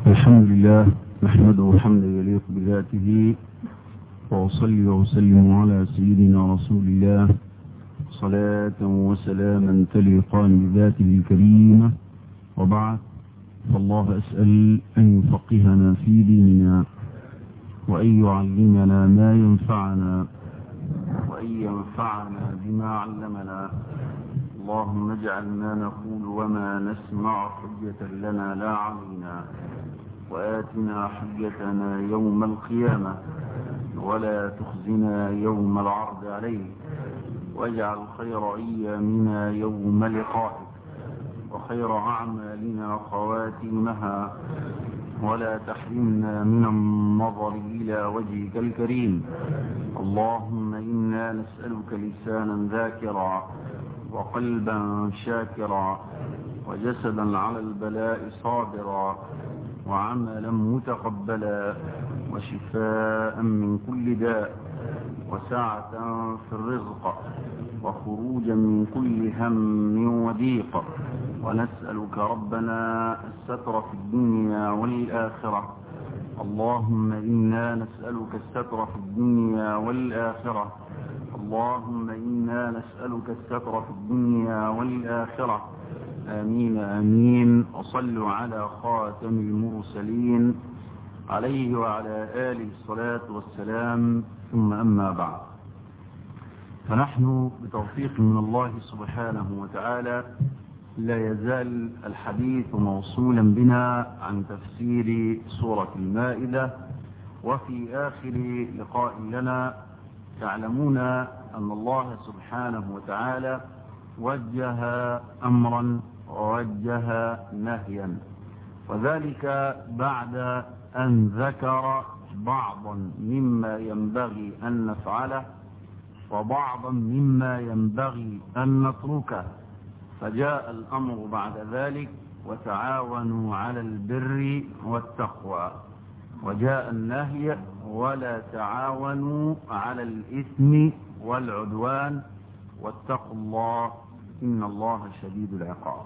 الحمد لله نحمده حمدا يليق بذاته وأصلي وأسلم على سيدنا رسول الله صلاة وسلاما تليقان بذاته الكريمة وبعد فالله أسأل أن يفقهنا في ديننا وأن يعلمنا ما ينفعنا وأن ينفعنا بما علمنا اللهم اجعل ما نقول وما نسمع حجة لنا لا علينا وآتنا حجتنا يوم القيامة ولا تخزنا يوم العرض عليه واجعل خير أيامنا يوم لقائك وخير أعمالنا خواتيمها ولا تحرمنا من النظر إلى وجهك الكريم اللهم إنا نسألك لسانا ذاكرا وقلبا شاكرا وجسدا على البلاء صابرا وعملا متقبلا وشفاء من كل داء وسعة في الرزق وخروجا من كل هم وضيق ونسألك ربنا الستر في الدنيا والآخرة اللهم إنا نسألك الستر في الدنيا والآخرة اللهم إنا نسألك الستر في الدنيا والآخرة آمين آمين وصلوا على خاتم المرسلين عليه وعلى آله الصلاة والسلام ثم أما بعد فنحن بتوفيق من الله سبحانه وتعالى لا يزال الحديث موصولا بنا عن تفسير سورة المائدة وفي آخر لقاء لنا تعلمون أن الله سبحانه وتعالى وجه أمرا ووجه نهيا وذلك بعد أن ذكر بعضا مما ينبغي أن نفعله وبعضا مما ينبغي أن نتركه فجاء الأمر بعد ذلك وتعاونوا على البر والتقوى وجاء النهي ولا تعاونوا على الإثم والعدوان واتقوا الله إن الله شديد العقاب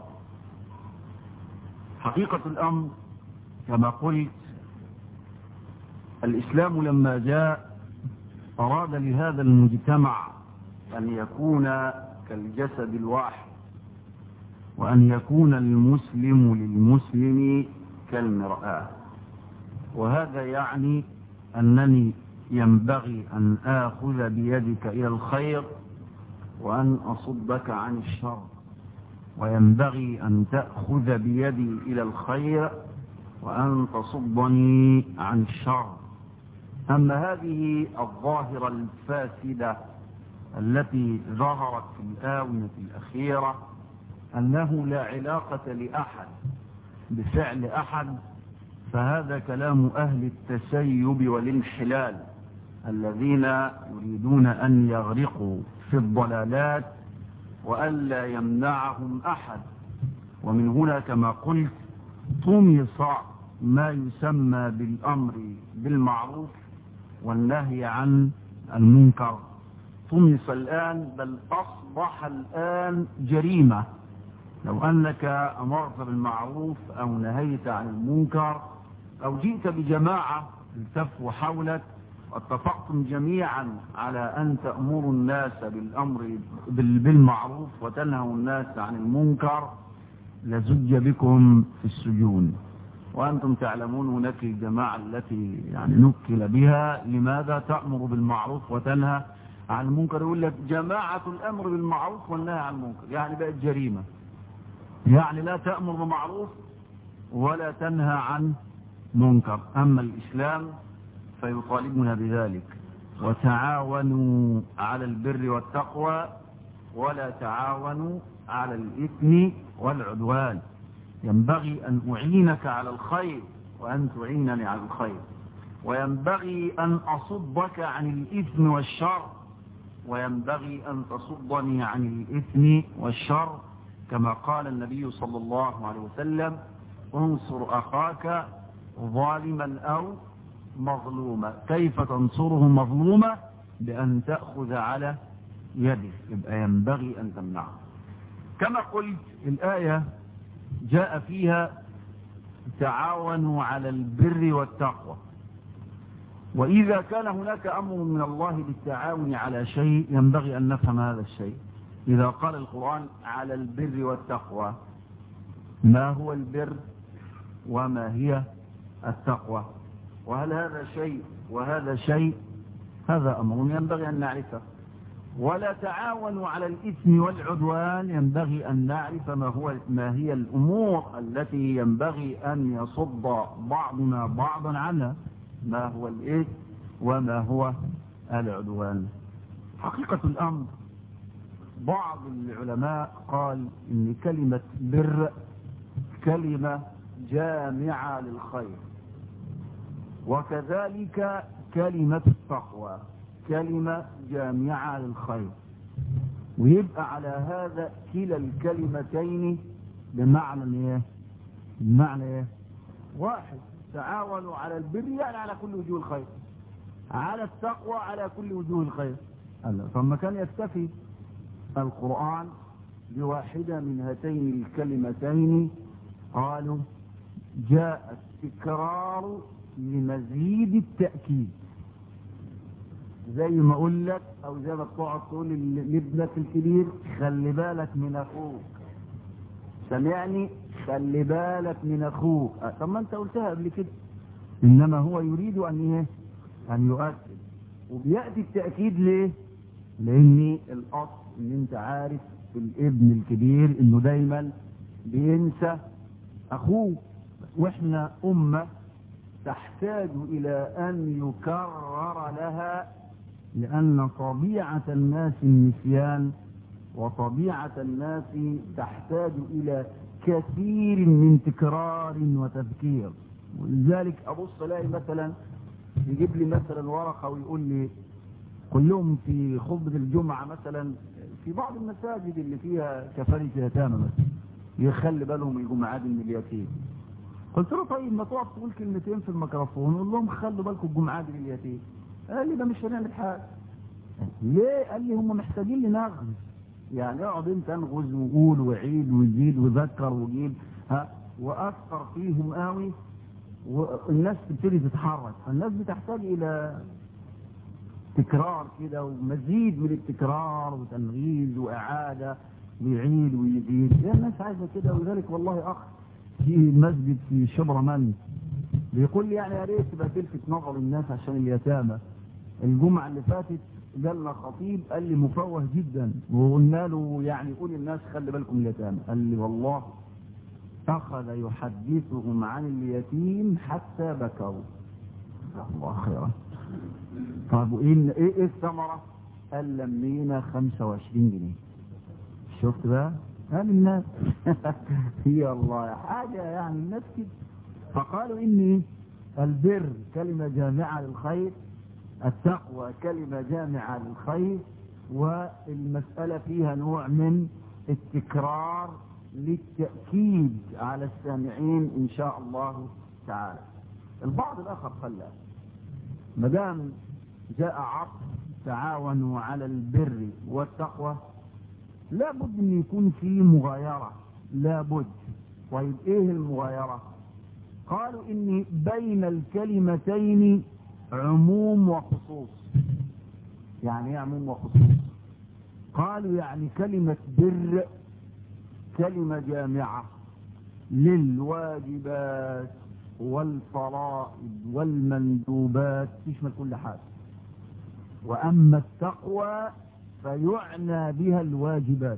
حقيقة الأمر كما قلت الإسلام لما جاء أراد لهذا المجتمع أن يكون كالجسد الواحد وأن يكون المسلم للمسلم كالمرآة وهذا يعني أنني ينبغي أن آخذ بيدك إلى الخير وأن أصدك عن الشر وينبغي أن تأخذ بيدي إلى الخير وأن تصدني عن الشر أما هذه الظاهرة الفاسدة التي ظهرت في الآونة الأخيرة أنه لا علاقة لأحد بفعل أحد فهذا كلام أهل التسيب والانحلال الذين يريدون أن يغرقوا في الضلالات وألا يمنعهم أحد ومن هنا كما قلت طمس ما يسمى بالأمر بالمعروف والنهي عن المنكر طمس الآن بل أصبح الآن جريمة لو أنك أمرت بالمعروف أو نهيت عن المنكر أو جئت بجماعة التفوا حولك واتفقتم جميعا على أن تأمروا الناس بالأمر بالمعروف وتنهوا الناس عن المنكر لزج بكم في السجون وأنتم تعلمون هناك الجماعة التي يعني نكل بها لماذا تأمر بالمعروف وتنهى عن المنكر يقول لك جماعة الأمر بالمعروف والنهي عن المنكر يعني بقت جريمة يعني لا تأمر بمعروف ولا تنهى عن منكر أما الإسلام فيطالبنا بذلك وتعاونوا على البر والتقوى ولا تعاونوا على الإثم والعدوان ينبغي أن أعينك على الخير وأن تعينني على الخير وينبغي أن أصدك عن الإثم والشر وينبغي أن تصدني عن الإثم والشر كما قال النبي صلى الله عليه وسلم انصر أخاك ظالما أو مظلوما كيف تنصره مظلوما بأن تأخذ على يده يبقى ينبغي أن تمنعه كما قلت الآية جاء فيها تعاونوا على البر والتقوى وإذا كان هناك أمر من الله بالتعاون على شيء ينبغي أن نفهم هذا الشيء إذا قال القرآن على البر والتقوى ما هو البر وما هي التقوى وهل هذا شيء وهذا شيء هذا أمر ينبغي أن نعرفه ولا تعاونوا على الإثم والعدوان ينبغي أن نعرف ما, هو ما هي الأمور التي ينبغي أن يصد بعضنا بعضا عنها ما هو الإثم وما هو العدوان حقيقة الأمر بعض العلماء قال إن كلمة بر كلمة جامعة للخير وكذلك كلمة التقوى كلمة جامعة للخير ويبقى على هذا كلا الكلمتين بمعنى ايه بمعنى ايه واحد تعاونوا على البر يعني على كل وجوه الخير على التقوى على كل وجوه الخير فما كان يكتفي القرآن بواحدة من هاتين الكلمتين قالوا جاء التكرار لمزيد التأكيد زي ما اقول لك او زي ما بتقعد تقول لابنك الكبير خلي بالك من اخوك سمعني خلي بالك من اخوك أه طب ما انت قلتها قبل كده انما هو يريد ان ايه ان يؤكد وبياتي التاكيد ليه لان الاصل ان انت عارف الابن الكبير انه دايما بينسى اخوه واحنا امه تحتاج الى ان يكرر لها لأن طبيعة الناس النسيان وطبيعة الناس تحتاج إلى كثير من تكرار وتذكير ولذلك أبص ألاقي مثلا يجيب لي مثلا ورقة ويقول لي كلهم في خطبة الجمعة مثلا في بعض المساجد اللي فيها كفالة يتامى مثلا يخلي بالهم الجمعات من اليتيم قلت له طيب ما تقعد تقول كلمتين في الميكروفون وقول لهم خلوا بالكم الجمعات من اليتيم قال لي ده مش هنعمل حاجه ليه قال لي هم محتاجين لنغز يعني اقعد انت انغز وقول وعيد وزيد وذكر وجيب ها واثر فيهم قوي والناس تبتدي تتحرك فالناس بتحتاج الى تكرار كده ومزيد من التكرار وتنغيز واعاده ويعيد ويزيد يا الناس عايزه كده ولذلك والله اخ في مسجد في شبرمان بيقول لي يعني يا ريت تبقى تلفت نظر الناس عشان اليتامى الجمعة اللي فاتت جالنا خطيب قال لي مفوه جدا وقلنا له يعني قول الناس خلي بالكم اليتامى قال لي والله أخذ يحدثهم عن اليتيم حتى بكوا الله خيرا طب وإيه إيه الثمرة؟ قال لمينا 25 جنيه شفت بقى؟ قال الناس هي الله حاجة يعني الناس كده فقالوا إني البر كلمة جامعة للخير التقوى كلمة جامعة للخير والمسألة فيها نوع من التكرار للتأكيد على السامعين إن شاء الله تعالى البعض الآخر قال لا ما دام جاء عطف تعاونوا على البر والتقوى لابد ان يكون في مغايرة لابد طيب ايه المغايرة قالوا ان بين الكلمتين عموم وخصوص يعني ايه عموم وخصوص قالوا يعني كلمة بر كلمة جامعة للواجبات والفرائض والمندوبات تشمل كل حاجة وأما التقوى فيعنى بها الواجبات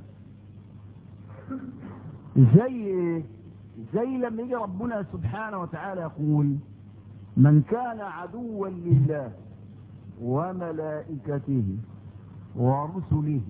زي زي لما يجي ربنا سبحانه وتعالى يقول من كان عدوا لله وملائكته ورسله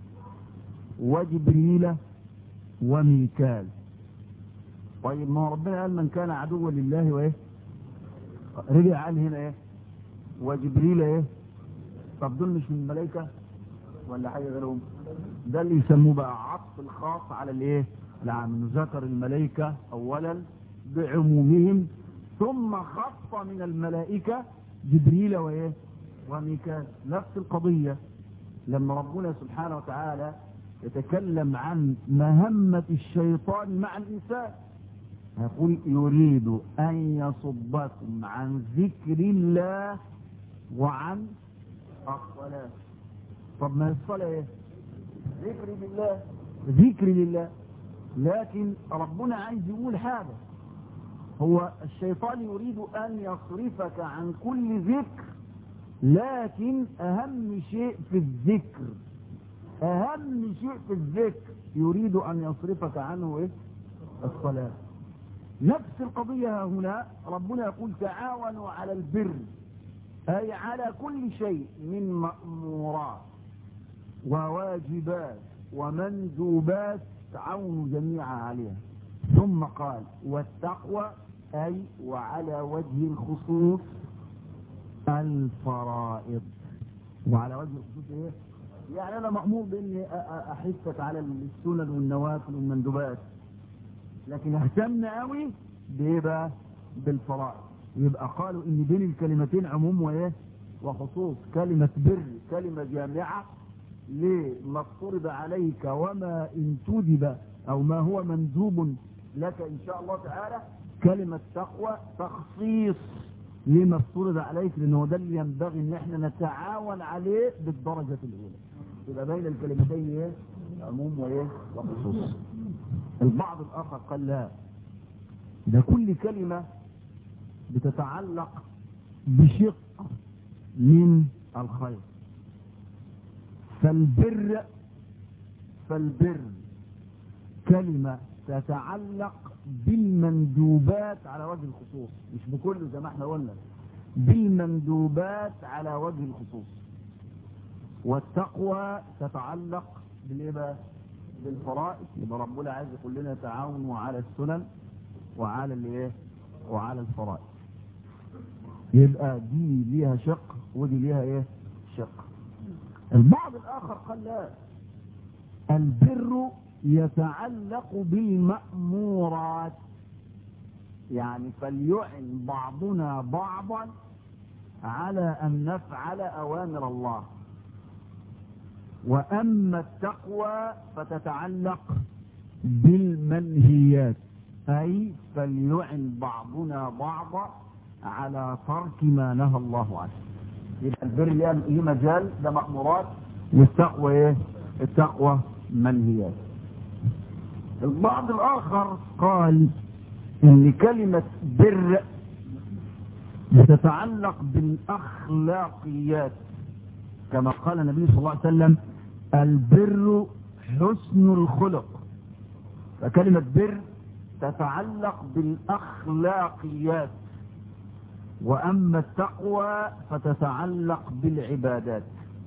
وجبريل وميكال طيب ما ربنا قال من كان عدوا لله وايه رجع قال هنا ايه وجبريل ايه طب دول مش من الملائكه ولا حاجه غيرهم ده اللي يسموه بقى عطف الخاص على الايه العام ذكر الملائكه اولا بعمومهم ثم خص من الملائكه جبريل وايه وميكال نفس القضيه لما ربنا سبحانه وتعالى يتكلم عن مهمة الشيطان مع الإنسان يقول يريد أن يصدكم عن ذكر الله وعن الصلاة طب ما الصلاة ايه ذكر لله ذكر لله لكن ربنا عايز يقول حاجة هو الشيطان يريد أن يصرفك عن كل ذكر لكن أهم شيء في الذكر أهم شيء في الذكر يريد أن يصرفك عنه إيه؟ الصلاة نفس القضية هنا ربنا يقول تعاونوا على البر أي على كل شيء من مأمورات وواجبات ومندوبات تعاونوا جميعا عليها ثم قال والتقوى أي وعلى وجه الخصوص الفرائض وعلى وجه الخصوص ايه يعني انا مأمور باني احثك على السنن والنوافل والمندوبات لكن اهتم قوي بايه بقى بالفرائض يبقى قالوا ان بين الكلمتين عموم وايه وخصوص كلمة بر كلمة جامعة لما افترض عليك وما انتدب او ما هو مندوب لك ان شاء الله تعالى كلمة تقوى تخصيص لما افترض عليك لانه ده اللي ينبغي ان احنا نتعاون عليه بالدرجة الاولى يبقى بين الكلمتين ايه عموم وايه وخصوص البعض الاخر قال لا ده كل كلمة بتتعلق بشق من الخير فالبر فالبر كلمة تتعلق بالمندوبات على وجه الخصوص مش بكله زي ما احنا قلنا بالمندوبات على وجه الخصوص والتقوى تتعلق بالايه بقى بالفرائض يبقى ربنا عايز يقول لنا تعاونوا على السنن وعلى الايه وعلى الفرائض يبقى دي ليها شق ودي ليها ايه شق البعض الاخر قال لا البر يتعلق بالمأمورات يعني فليعن بعضنا بعضا على أن نفعل أوامر الله وأما التقوى فتتعلق بالمنهيات أي فليعن بعضنا بعضا على ترك ما نهى الله عنه يبقى البر ليه مجال ده مأمورات والتقوى ايه التقوى منهيات البعض الآخر قال إن كلمة بر تتعلق بالأخلاقيات كما قال النبي صلى الله عليه وسلم البر حسن الخلق فكلمة بر تتعلق بالأخلاقيات وأما التقوى فتتعلق بالعبادات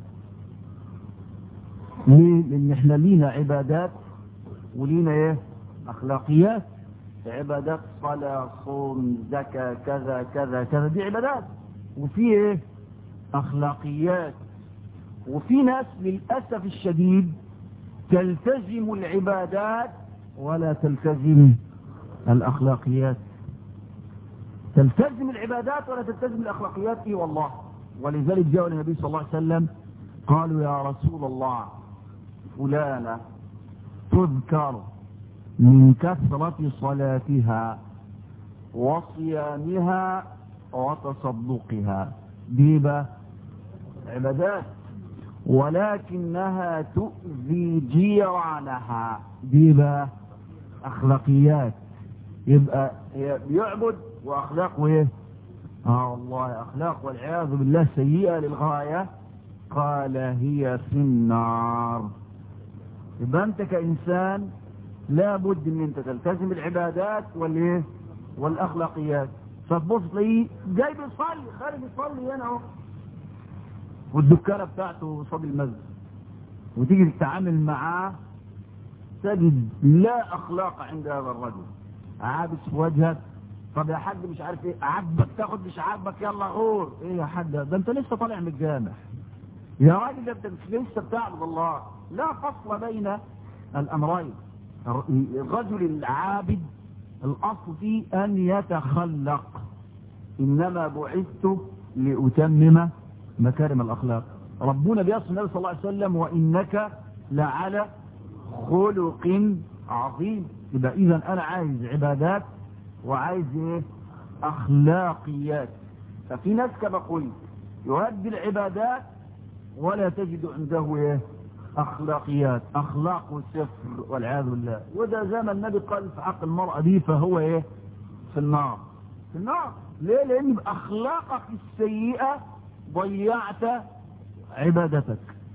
ليه؟ لأن احنا لينا عبادات ولينا ايه اخلاقيات عبادات صلاة صوم زكاة كذا كذا كذا دي عبادات وفي ايه اخلاقيات وفي ناس للأسف الشديد تلتزم العبادات ولا تلتزم الاخلاقيات تلتزم العبادات ولا تلتزم الاخلاقيات اي والله ولذلك جاء النبي صلى الله عليه وسلم قالوا يا رسول الله فلانة تذكر من كثرة صلاتها وصيامها وتصدقها ديبة عبادات ولكنها تؤذي جيرانها ديبة أخلاقيات يبقى بيعبد وأخلاقه إيه؟ آه والله أخلاق والعياذ بالله سيئة للغاية قال هي في النار يبقى أنت كإنسان لابد ان انت تلتزم العبادات والايه والاخلاقيات فتبص تلاقيه جاي بيصلي خارج يصلي هنا اهو والدكانه بتاعته قصاد المسجد وتيجي تتعامل معاه تجد لا اخلاق عند هذا الرجل عابس في وجهك طب يا حاج مش عارف ايه عاجبك تاخد مش عاجبك يلا غور ايه يا حاج ده انت لسه طالع من الجامع يا راجل ده انت مش لسه بتعبد الله لا فصل بين الامرين الرجل العابد الأصل فيه أن يتخلق إنما بعثت لأتمم مكارم الأخلاق ربنا بيصف النبي صلى الله عليه وسلم وإنك لعلى خلق عظيم يبقى إذا أنا عايز عبادات وعايز ايه اخلاقيات ففي ناس كما قلت يؤدي العبادات ولا تجد عنده ايه اخلاقيات اخلاق صفر والعياذ بالله وده زي ما النبي قال في حق المرأة دي فهو ايه في النار في النار ليه لان باخلاقك السيئة ضيعت عبادتك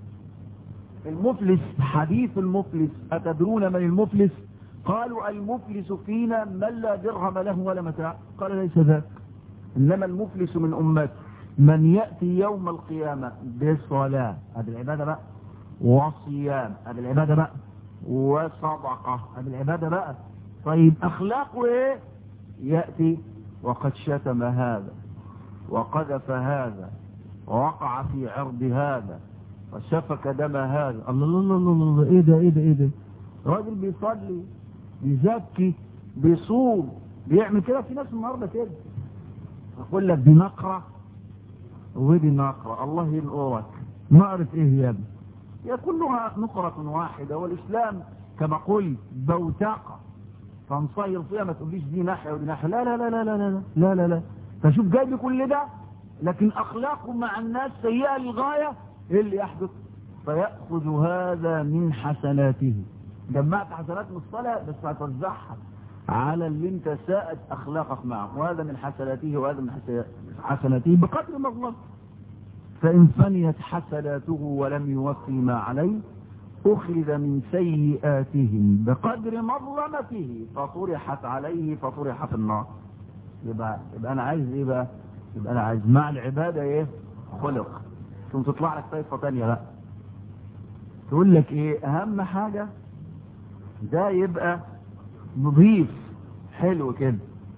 المفلس حديث المفلس أتدرون من المفلس قالوا المفلس فينا من لا درهم له ولا متاع قال ليس ذاك إنما المفلس من أمتي من يأتي يوم القيامة بصلاة هذه العبادة بقى وصيام هذه العبادة بقى وصدقة هذه العبادة بقى طيب أخلاقه إيه يأتي وقد شتم هذا وقذف هذا ووقع في عرض هذا وسفك دم هذا الله الله الله الله ايه ده ايه ده ايه ده راجل بيصلي بيزكي بيصوم بيعمل كده في ناس النهارده كده اقول لك دي نقره ودي نقره الله ينقرك نقرة ايه يا ابني هي كلها نقرة واحدة والاسلام كما قلت بوتقة تنصير فيها ما تقوليش دي ناحية ودي ناحية لا لا لا لا لا لا لا لا لا فشوف جايب كل ده لكن اخلاقه مع الناس سيئة للغاية ايه اللي يحدث فيأخذ هذا من حسناته جمعت حسنات من الصلاة بس هتوزعها على اللي انت ساءت اخلاقك معه وهذا من حسناته وهذا من حسناته بقدر مظلم فان فنيت حسناته ولم يوفي ما عليه اخذ من سيئاتهم بقدر مظلمته فطرحت عليه فطرح في النار يبقى, يبقى انا عايز ايه بقى يبقى انا عايز مع العبادة ايه خلق ثم تطلع لك طائفة تانية بقى تقول لك ايه اهم حاجة ده يبقى نظيف حلو كده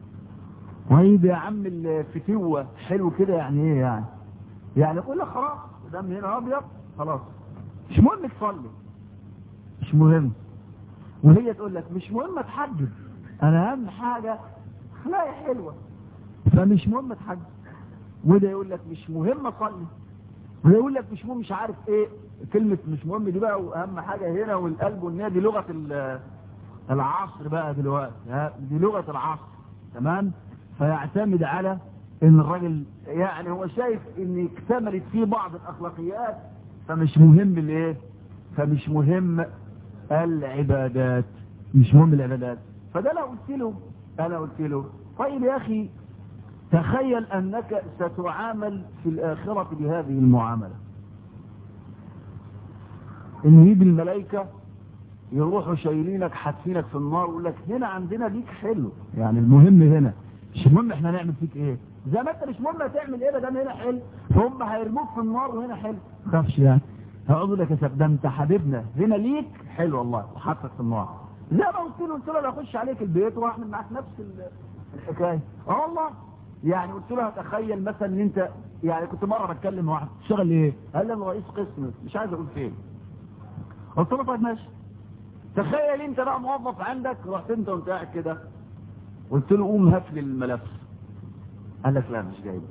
طيب يا عم الفتوة حلو كده يعني ايه يعني يعني يقول لك خلاص دم هنا ابيض خلاص مش مهم تصلي مش مهم وهي تقول لك مش مهم اتحجب انا اهم حاجة اخلاقي حلوة فمش مهم اتحجب وده يقول لك مش مهم اصلي وده يقول لك مش مهم مش عارف ايه كلمة مش مهم دي بقى واهم حاجة هنا والقلب والنية دي لغة العصر بقى دلوقتي دي لغة العصر تمام فيعتمد على ان الراجل يعني هو شايف ان اكتملت فيه بعض الاخلاقيات فمش مهم الايه فمش مهم العبادات مش مهم العبادات فده لو قلت له انا قلت له طيب يا اخي تخيل انك ستعامل في الاخرة بهذه المعاملة ان يجي الملائكة يروحوا شايلينك حاتفينك في النار ويقول لك هنا عندنا ليك حلو يعني المهم هنا مش مهم احنا نعمل فيك ايه زي ما انت مش مهم هتعمل ايه ده هنا حلو هم هيرموك في النار وهنا حلو خافش يعني هقول لك يا سيد ده انت حبيبنا هنا ليك حلو والله وحطك في النار زي ما قلت له قلت له اخش عليك البيت واعمل معاك نفس الحكايه اه والله يعني قلت له تخيل مثلا ان انت يعني كنت مره بتكلم مع واحد تشتغل ايه قال لي انا رئيس قسم مش عايز اقول فين قلت له طيب ماشي تخيل انت بقى موظف عندك رحت انت وانت قاعد كده قلت له قوم هات لي الملف قال لك لا مش جايبه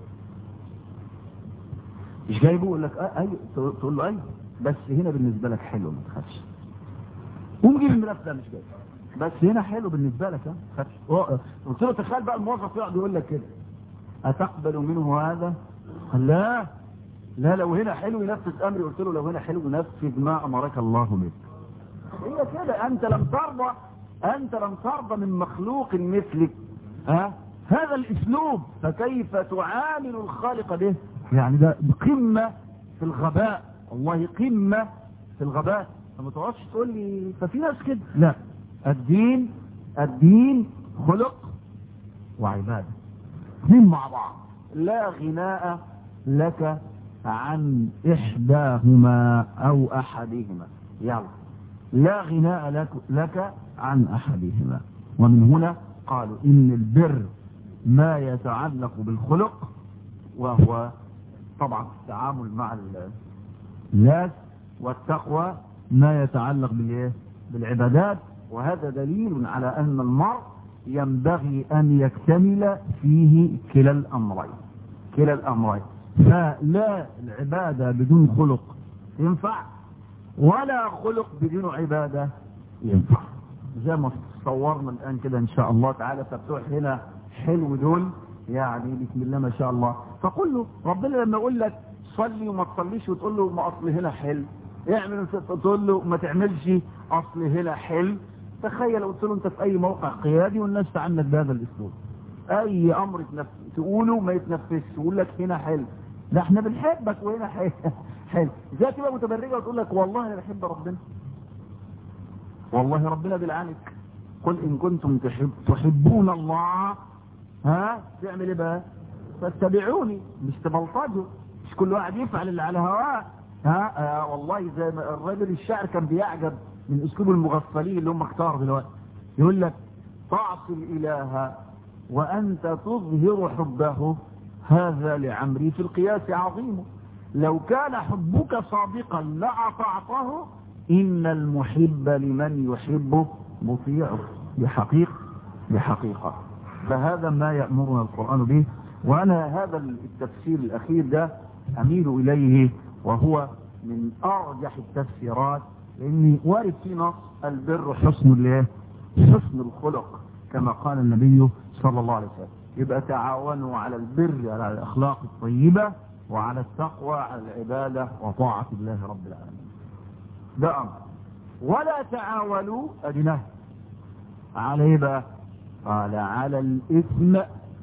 مش جايبه يقول لك اه ايوه تقول له ايوه بس هنا بالنسبه لك حلو ما تخافش قوم جيب الملف ده مش جايبه بس هنا حلو بالنسبه لك ها خافش قلت له تخيل بقى الموظف يقعد يقول لك كده اتقبل منه هذا قال لا لا لو هنا حلو ينفذ امري قلت له لو هنا حلو نفذ ما امرك الله به هي كده انت لم ترضى انت لم ترضى من مخلوق مثلك ها هذا الاسلوب فكيف تعامل الخالق به يعني ده قمة في الغباء والله قمة في الغباء فما تقعدش تقول لي ففي ناس كده لا الدين الدين خلق وعبادة اثنين مع بعض لا غناء لك عن إحداهما أو أحدهما يلا لا غناء لك, لك عن أحدهما ومن هنا قالوا إن البر ما يتعلق بالخلق وهو طبعا التعامل مع الناس والتقوى ما يتعلق بالايه بالعبادات وهذا دليل على أن المرء ينبغي أن يكتمل فيه كلا الأمرين كلا الأمرين فلا العبادة بدون خلق ينفع ولا خلق بدون عبادة ينفع زي ما صورنا الان كده ان شاء الله تعالى فبتوع هنا حلو دول يعني بسم الله ما شاء الله فقل له ربنا لما يقول لك صلي وما تصليش وتقول له ما اصل هنا حلو اعمل تقول له ما تعملش اصل هنا حلو تخيل قلت له انت في اي موقع قيادي والناس تعاملك بهذا الاسلوب اي امر تنف... تقوله ما يتنفذش يقول لك هنا حلو ده احنا بنحبك وهنا حلو حلو ازاي تبقى متبرجه وتقول لك والله انا بحب ربنا والله ربنا بيلعنك قل ان كنتم تحب تحبون الله ها تعمل ايه بقى فاتبعوني مش تبلطجوا مش كل واحد يفعل اللي على هواه ها آه والله زي ما الراجل الشاعر كان بيعجب من اسلوب المغفلين اللي هم اختاروا دلوقتي يقول لك تعصي الاله وانت تظهر حبه هذا لعمري في القياس عظيم لو كان حبك صادقا لاطعته ان المحب لمن يحبه مطيعه بحقيقه بحقيقه فهذا ما يأمرنا القرآن به وأنا هذا التفسير الأخير ده أميل إليه وهو من أرجح التفسيرات لأني وارد في نص البر حسن الايه؟ حسن الخلق كما قال النبي صلى الله عليه وسلم يبقى تعاونوا على البر على الأخلاق الطيبة وعلى التقوى على العبادة وطاعة الله رب العالمين ده أمر ولا تعاونوا أدناه على إيه بقى قال على الإثم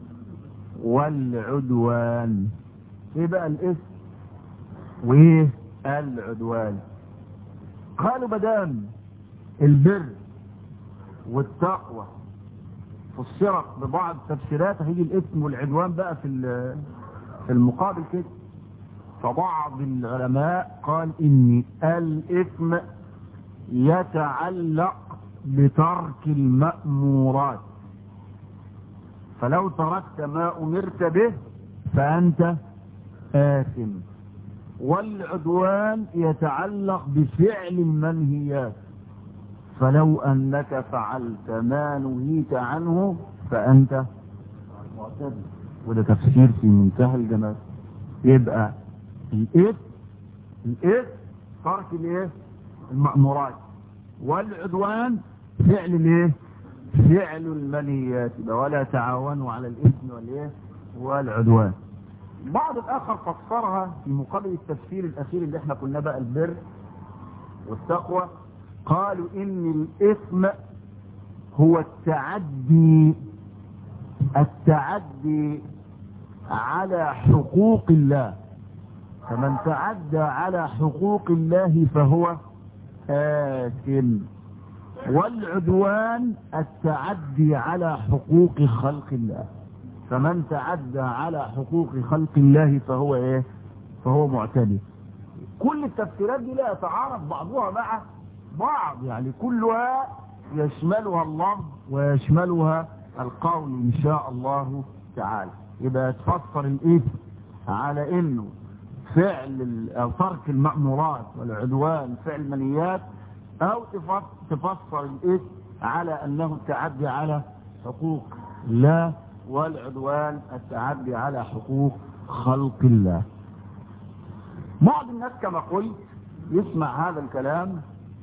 والعدوان ايه بقى الإثم وايه العدوان قالوا بدام البر والتقوى فسرت ببعض التفسيرات هيجي الإثم والعدوان بقى في في المقابل كده فبعض العلماء قال إن الإثم يتعلق بترك المأمورات فلو تركت ما أمرت به فأنت آثم والعدوان يتعلق بفعل المنهيات فلو أنك فعلت ما نهيت عنه فأنت معتدل وده تفسير في منتهى الجمال يبقى الإثم الإثم ترك الإيه المأمورات والعدوان فعل الإيه فعل المنهيات ولا تعاونوا على الإثم والإيه والعدوان بعض الآخر فسرها في مقابل التفسير الأخير اللي احنا قلنا بقى البر والتقوى قالوا إن الإثم هو التعدي التعدي على حقوق الله فمن تعدى على حقوق الله فهو آثم والعدوان التعدي على حقوق خلق الله فمن تعدى على حقوق خلق الله فهو ايه فهو معتدي كل التفسيرات دي لا يتعارض بعضها مع بعض يعني كلها يشملها الله ويشملها القول ان شاء الله تعالى يبقى تفسر الاثم على انه فعل او ترك المأمورات والعدوان فعل المنيات او تفسر الاثم على انه التعدي على حقوق الله والعدوان التعدي على حقوق خلق الله بعض الناس كما قلت يسمع هذا الكلام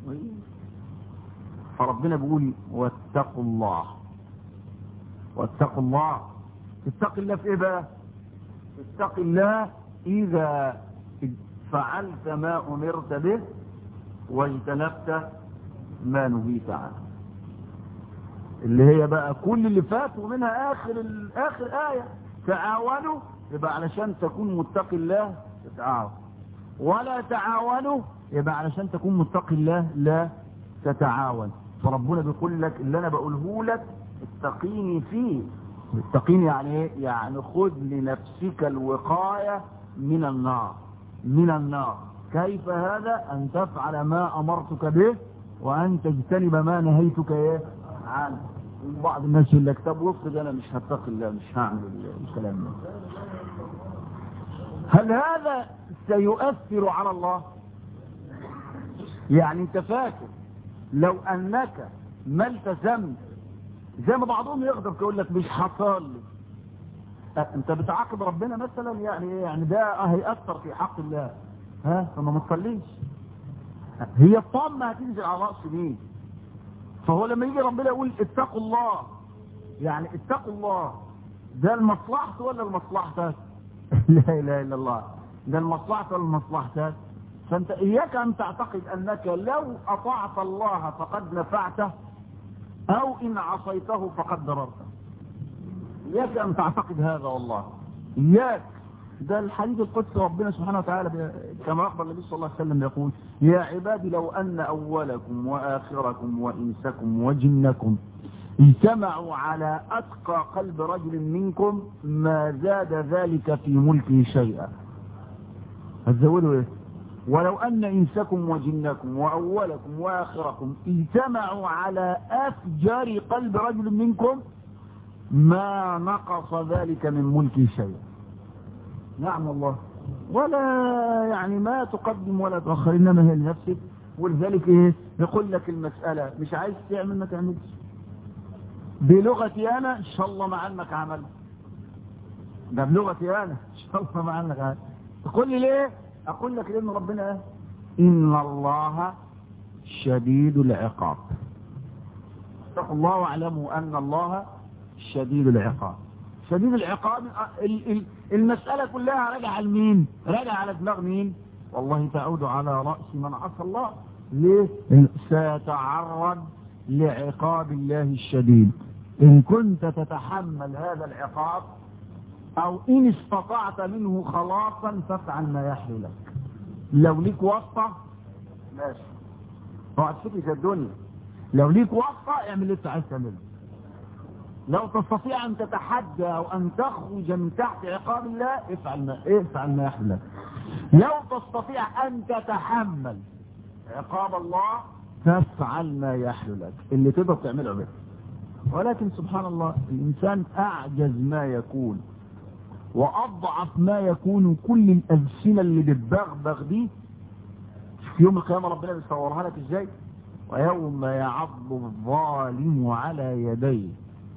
فربنا بيقول واتقوا الله واتقوا الله اتق الله في ايه بقى اتق الله اذا فعلت ما امرت به واجتنبت ما نهيت عنه اللي هي بقى كل اللي فات ومنها اخر اخر ايه تعاونوا يبقى علشان تكون متقي الله تتعاون ولا تعاونوا يبقى علشان تكون متقي الله لا تتعاون فربنا بيقول لك اللي انا بقوله لك اتقيني فيه اتقيني يعني ايه يعني خذ لنفسك الوقايه من النار من النار كيف هذا ان تفعل ما امرتك به وان تجتنب ما نهيتك ايه عنه بعض الناس يقول لك طب وافرض انا مش هتقي الله مش هعمل الكلام ده هل هذا سيؤثر على الله يعني انت فاكر لو انك ما التزمت زي ما بعضهم يقدر يقول لك مش حصل لي انت بتعاقب ربنا مثلا يعني يعني ده هيأثر في حق الله ها فما ما تصليش هي الطامة هتنزل على رأس مين فهو لما يجي ربنا يقول اتقوا الله يعني اتقوا الله ده المصلحة ولا المصلحتك لا اله الا الله ده المصلحة ولا المصلحتك فانت اياك ان تعتقد انك لو اطعت الله فقد نفعته او ان عصيته فقد ضررته اياك ان تعتقد هذا والله اياك ده الحديث القدسي ربنا سبحانه وتعالى كما اخبر النبي صلى الله عليه وسلم يقول يا عبادي لو ان اولكم واخركم وانسكم وجنكم اجتمعوا على اتقى قلب رجل منكم ما زاد ذلك في ملكه شيئا هتزودوا ايه ولو ان انسكم وجنكم واولكم واخركم اجتمعوا على افجر قلب رجل منكم ما نقص ذلك من ملكه شيئا نعم الله ولا يعني ما تقدم ولا تؤخر انما هي لنفسك ولذلك ايه يقول لك المسألة مش عايز تعمل ما تعملش بلغتي انا ان شاء الله ما عنك عمل ده بلغتي انا ان شاء الله ما عنك عمل تقول لي ليه اقول لك لان ربنا ايه ان الله شديد العقاب اتقوا الله واعلموا ان الله شديد العقاب شديد العقاب المسألة كلها راجعة لمين راجعة على دماغ مين والله تعود على رأس من عصى الله ليه سيتعرض لعقاب الله الشديد إن كنت تتحمل هذا العقاب أو إن استطعت منه خلاصا فافعل ما يحلو لك لو ليك واسطة ماشي اقعد فكرة الدنيا لو ليك واسطة اعمل اللي انت عايز تعمله لو تستطيع ان تتحدى او ان تخرج من تحت عقاب الله افعل ما افعل ما يحلو لك لو تستطيع ان تتحمل عقاب الله فافعل ما يحلو لك اللي تقدر تعمله به ولكن سبحان الله الانسان اعجز ما يكون واضعف ما يكون كل الالسنه اللي بتبغبغ دي في يوم القيامه ربنا بيصورها لك ازاي ويوم يعض الظالم على يديه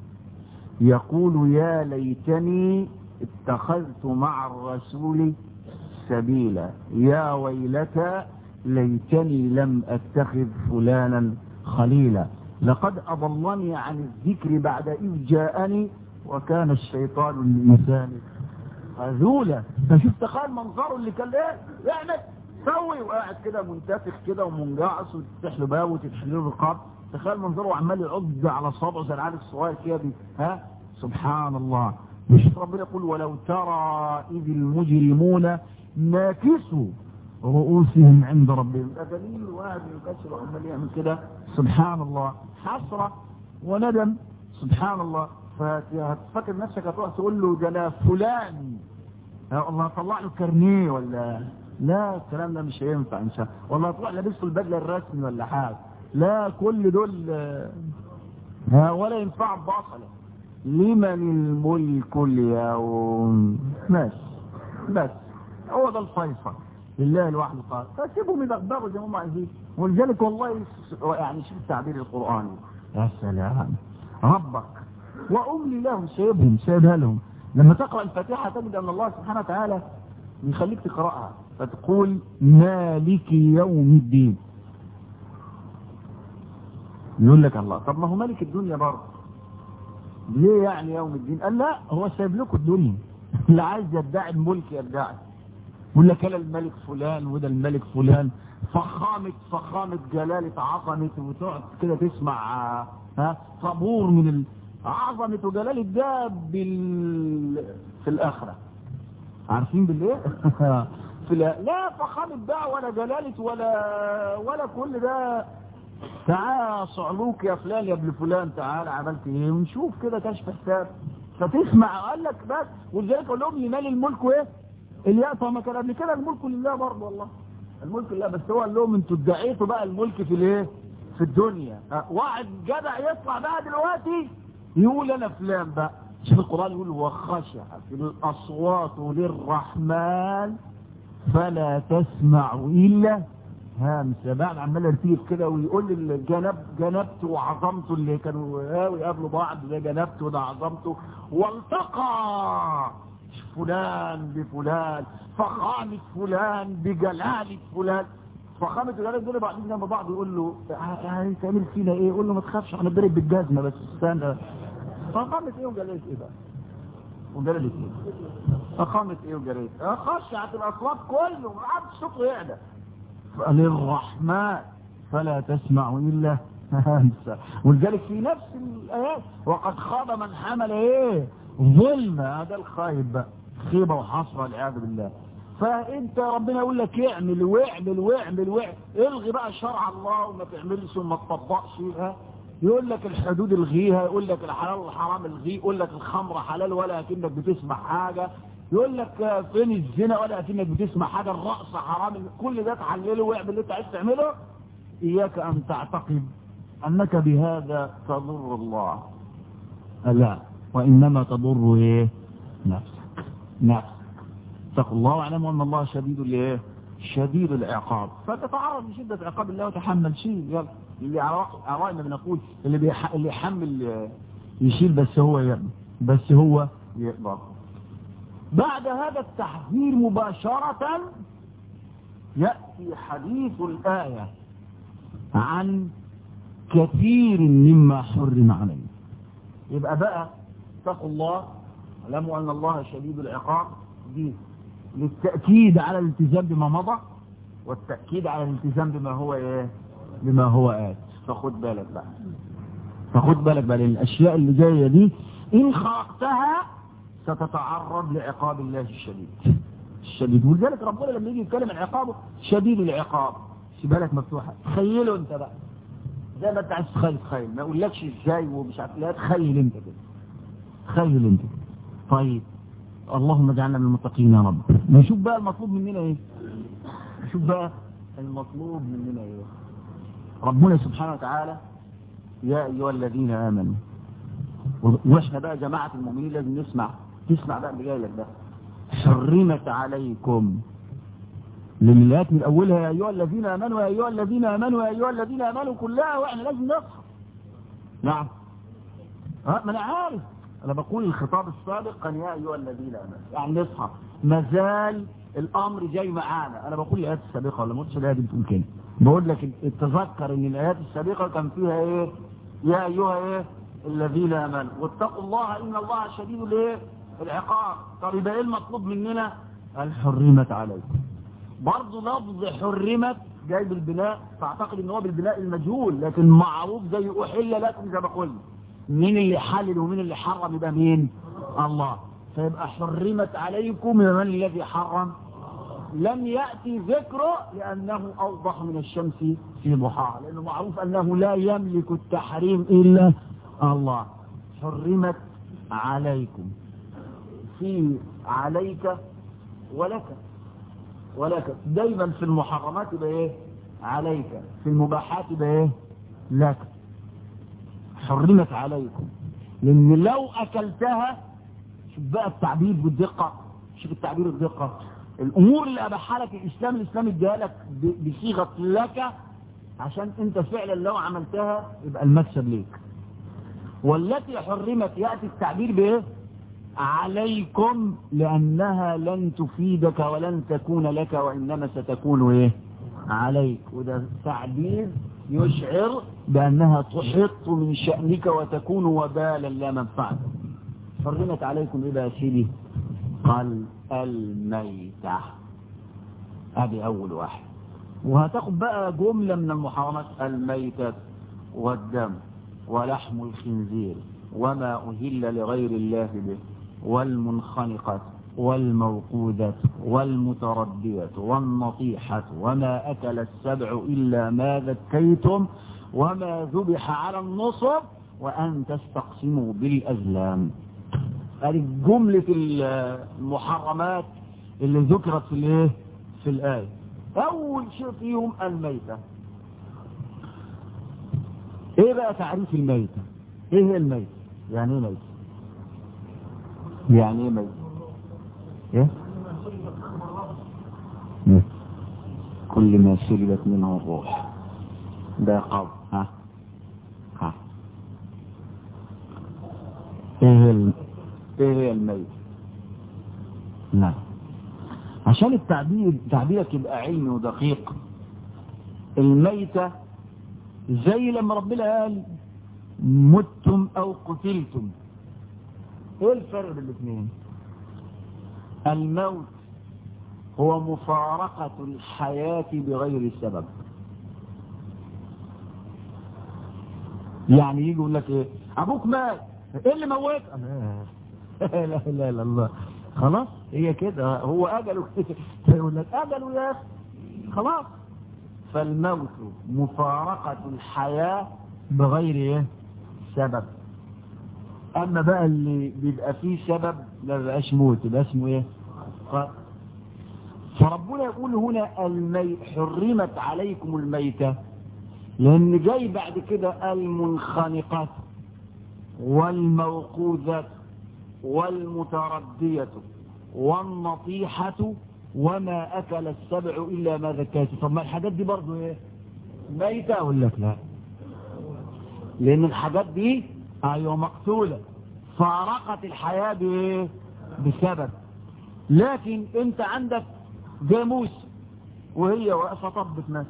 يقول يا ليتني اتخذت مع الرسول سبيلا يا ويلتى ليتني لم اتخذ فلانا خليلا لقد اضلني عن الذكر بعد اذ جاءني وكان الشيطان للانسان خذولا فشوف تخيل منظره اللي كان ايه يعمل سوي وقاعد كده منتفخ كده ومنجعص وتفتح له باب وتفتح له الرقاب تخيل منظره وعمال يعض على صابعه زي العيال الصغير كده ها سبحان الله مش ربنا يقول ولو ترى إذ المجرمون ناكسوا رؤوسهم عند ربهم ده دليل واحد يكسر وعمال يعمل كده سبحان الله حسرة وندم سبحان الله فهتفكر نفسك هتروح تقول له ده انا فلان يا الله طلع له كارنيه ولا لا الكلام ده مش هينفع ان شاء الله والله تروح لابس له البدله الرسمي ولا حاجه لا كل دول ها ولا ينفع بصله لمن الملك اليوم بس بس هو ده الفيصل لله الواحد قال فسيبهم يدغدغوا زي ما هم عايزين ولذلك والله يعني شوف التعبير القرآني يا سلام ربك وأملي لهم سيبهم سيبها لهم لما تقرأ الفاتحة تجد أن الله سبحانه وتعالى يخليك تقرأها فتقول مالك يوم الدين يقول لك الله طب ما هو مالك الدنيا برضه ليه يعني يوم الدين قال لا هو سايب لكم الدنيا اللي عايز يدعي الملك يدعي يقول لك انا الملك فلان وده الملك فلان فخامة فخامة جلالة عظمة وتقعد كده تسمع ها طابور من ال... عظمة وجلالة ده بال... في الآخرة عارفين بالإيه؟ في لا, لا فخامة ده ولا جلالة ولا ولا كل ده تعال صعلوك يا فلان يا ابن فلان تعال عملت ايه ونشوف كده كشف حساب فتسمع قال لك بس ولذلك اقول لهم لمال الملك وايه الياء طب ما كان قبل كده الملك لله برضه والله الملك لله بس هو قال لهم انتوا ادعيتوا بقى الملك في الايه في الدنيا أه واحد جدع يطلع بقى دلوقتي يقول انا فلان بقى شوف القران يقول وخشع في الاصوات للرحمن فلا تسمع الا همسه بعد عمال يرتيب كده ويقول الجنب جنبته وعظمته اللي كانوا يقابلوا بعض ده جنبته وده عظمته والتقى فلان بفلان فخامة فلان بجلالة فلان فخامة الولاد دول بعدين جنب بعض يقول له هتعمل فينا ايه يقول له ما تخافش هنضرب بالجزمة بس استنى فخامة ايه وجلالة ايه بقى وجلالة ايه فخامة ايه وجلالة ايه خشعت الاصوات كله ما عادش صوته يعلى للرحمن فلا تسمع الا همسة ولذلك في نفس الايات وقد خاب من حمل ايه ظلم هذا الخايب بقى خيبة وحسرة والعياذ بالله فانت ربنا يقول لك اعمل واعمل واعمل واعمل الغي بقى شرع الله وما تعملش وما تطبقش ها يقول لك الحدود الغيها يقول لك الحلال والحرام الغي يقول لك الخمر حلال ولا اكنك بتسمع حاجة يقول لك فين الزنا ولا اكنك بتسمع حاجة الرقص حرام كل ده تحلله واعمل اللي انت عايز تعمله اياك ان تعتقد انك بهذا تضر الله لا وانما تضر ايه نفسك نفسك اتقوا الله واعلموا ان الله شديد الايه شديد العقاب فتتعرض لشدة عقاب الله وتحمل شيء يلا اللي على ما بنقول اللي بيح... اللي يحمل يشيل بس هو يقدر بس هو يقدر بعد هذا التحذير مباشرة يأتي حديث الآية عن كثير مما حرم عليه يبقى بقى اتقوا الله اعلموا ان الله شديد العقاب دي للتأكيد على الالتزام بما مضى والتأكيد على الالتزام بما هو ايه بما هو آت فخد بالك بقى فخد بالك بقى لان الاشياء اللي جاية دي ان خرقتها ستتعرض لعقاب الله الشديد الشديد ولذلك ربنا لما يجي يتكلم عن عقابه شديد العقاب بالك مفتوحة تخيله انت بقى زي ما انت عايز تخيل تخيل ما اقولكش ازاي ومش عارف لا تخيل انت كده تخيل انت طيب اللهم اجعلنا من المتقين يا رب نشوف بقى المطلوب مننا ايه نشوف بقى المطلوب مننا ايه ربنا سبحانه وتعالى يا ايها الذين امنوا واحنا بقى جماعة المؤمنين لازم نسمع تسمع بقى اللي جاي لك ده حرمت عليكم للآيات من أولها يا أيها الذين آمنوا يا أيها الذين آمنوا يا أيها الذين آمنوا كلها وإحنا لازم نصحى نعم ها ما أنا عارف أنا بقول الخطاب السابق كان يا أيها الذين آمنوا يعني نصحى ما زال الأمر جاي معانا أنا بقول الآيات السابقة ولا ما قلتش الآيات دي بتقول كده بقول لك تذكر إن الآيات السابقة كان فيها إيه يا أيها إيه الذين آمنوا واتقوا الله إن الله شديد الإيه العقاب طب يبقى إيه المطلوب مننا الحرمت عليكم برضه لفظ حرمت جاي بالبناء تعتقد ان هو بالبناء المجهول لكن معروف زي احل لكم زي ما قلنا مين اللي حلل ومين اللي حرم يبقى مين الله فيبقى حرمت عليكم من الذي حرم لم يأتي ذكره لأنه أوضح من الشمس في ضحاها لأنه معروف أنه لا يملك التحريم إلا الله حرمت عليكم في عليك ولك ولك دايما في المحرمات يبقى ايه عليك في المباحات يبقى ايه لك حرمت عليكم لان لو اكلتها شوف بقى التعبير بالدقة شوف التعبير بالدقة الامور اللي اباحها لك الاسلام الاسلام اديها لك بصيغة لك عشان انت فعلا لو عملتها يبقى المكسب ليك والتي حرمت يأتي التعبير بايه عليكم لأنها لن تفيدك ولن تكون لك وإنما ستكون إيه عليك وده تعبير يشعر بأنها تحط من شأنك وتكون وبالا لا منفعة فرمت عليكم إيه بقى سيدي قال الميتة هذه أول واحد وهتاخد بقى جملة من المحرمات الميتة والدم ولحم الخنزير وما أهل لغير الله به والمنخنقة والموقودة والمتردية والنطيحة وما أكل السبع إلا ما ذكيتم وما ذبح على النصب وأن تستقسموا بالأزلام هذه جملة المحرمات اللي ذكرت في الايه في الآية أول شيء فيهم الميتة ايه بقى تعريف الميتة ايه هي الميتة يعني ايه ميتة يعني ايه ميت ايه كل ما سلبت منه الروح ده قول ها ها ايه ال... ايه هي الميت نعم عشان التعبير تعبيرك يبقى علمي ودقيق الميتة زي لما ربنا قال متم او قتلتم ايه الفرق بين الاثنين الموت هو مفارقة الحياة بغير سبب يعني يجي يقول لك ايه ابوك مات ايه اللي موت لا لا لا لا الله خلاص هي كده هو اجله يقول لك اجله يا اخي خلاص فالموت مفارقة الحياة بغير ايه سبب اما بقى اللي بيبقى فيه سبب لا بيبقاش موت يبقى اسمه ايه ف- فربنا يقول هنا المي حرمت عليكم الميتة لان جاي بعد كده المنخنقة والموقوذة والمتردية والنطيحة وما أكل السبع إلا ما ذكاته طب ما الحاجات دي برضو إيه ميتة أقول لك لا لأن الحاجات دي أيوة مقتولة فارقت الحياة بإيه بسبب لكن أنت عندك جاموس وهي واقفة طبت ناس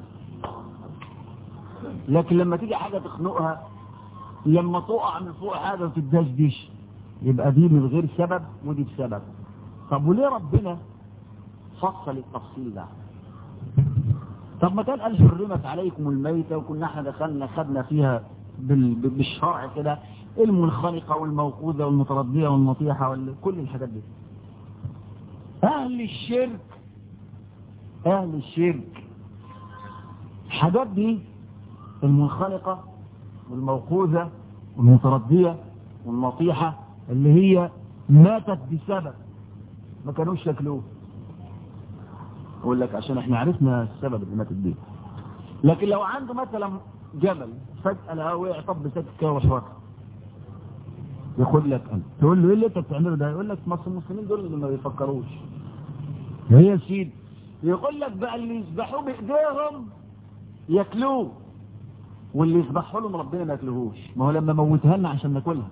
لكن لما تيجي حاجة تخنقها لما تقع من فوق حاجة وتدشدش يبقى دي من غير سبب ودي بسبب طب وليه ربنا فصل التفصيل ده طب ما كان قال حرمت عليكم الميتة وكنا احنا دخلنا خدنا فيها بال- بالشرع كده المنخنقة والموقوذة والمتردية والنطيحة وكل الحاجات دي أهل الشرك أهل الشرك الحاجات دي المنخنقة والموقوذة والمتردية والنطيحة اللي هي ماتت بسبب ما كانوش ياكلوه اقول لك عشان احنا عرفنا السبب اللي ماتت بيه لكن لو عنده مثلا جمل فجأة لقاه وقع طب سكت كده وشوكه يقول لك انت تقول له ايه اللي انت بتعمله ده يقول لك ما أصل المسلمين دول اللي ما بيفكروش هي يا سيدي يقول لك بقى اللي يذبحوه بايديهم ياكلوه واللي يذبحوا لهم ربنا ما ياكلوهوش ما هو لما موتها لنا عشان ناكلها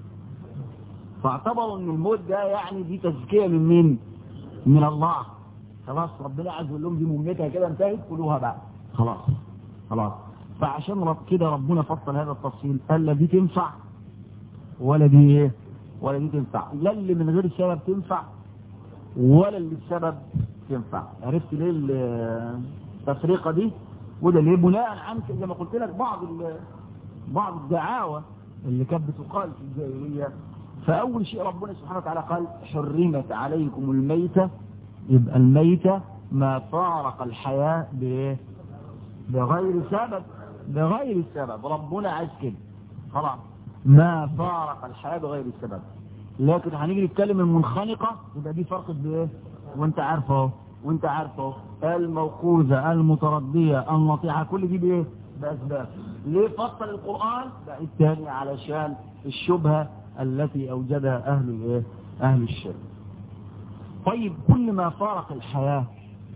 فاعتبروا ان الموت ده يعني دي تزكيه من مين من الله خلاص ربنا عز وجل لهم دي مهمتها كده انتهت كلوها بقى خلاص خلاص فعشان رب كده ربنا فصل هذا التفصيل قال لا دي تنفع ولا دي ايه ولا دي تنفع لا اللي من غير سبب تنفع ولا اللي بسبب تنفع عرفت ليه التفريقه دي وده ليه بناء عن زي ما قلت لك بعض ال- بعض الدعاوى اللي كانت بتقال في الجاهليه فاول شيء ربنا سبحانه وتعالى قال حرمت عليكم الميته يبقى الميته ما فارق الحياه بايه بغير سبب بغير سبب ربنا عايز كده خلاص ما فارق الحياه بغير سبب لكن هنيجي نتكلم المنخنقه يبقى دي فرقت بايه وانت عارفه اهو وانت عارفه الموقوذة المتردية النطيحة كل دي بايه بأسباب ليه فصل القرآن بقى الثاني علشان الشبهة التي أوجدها أهل الايه أهل الشرك طيب كل ما فارق الحياة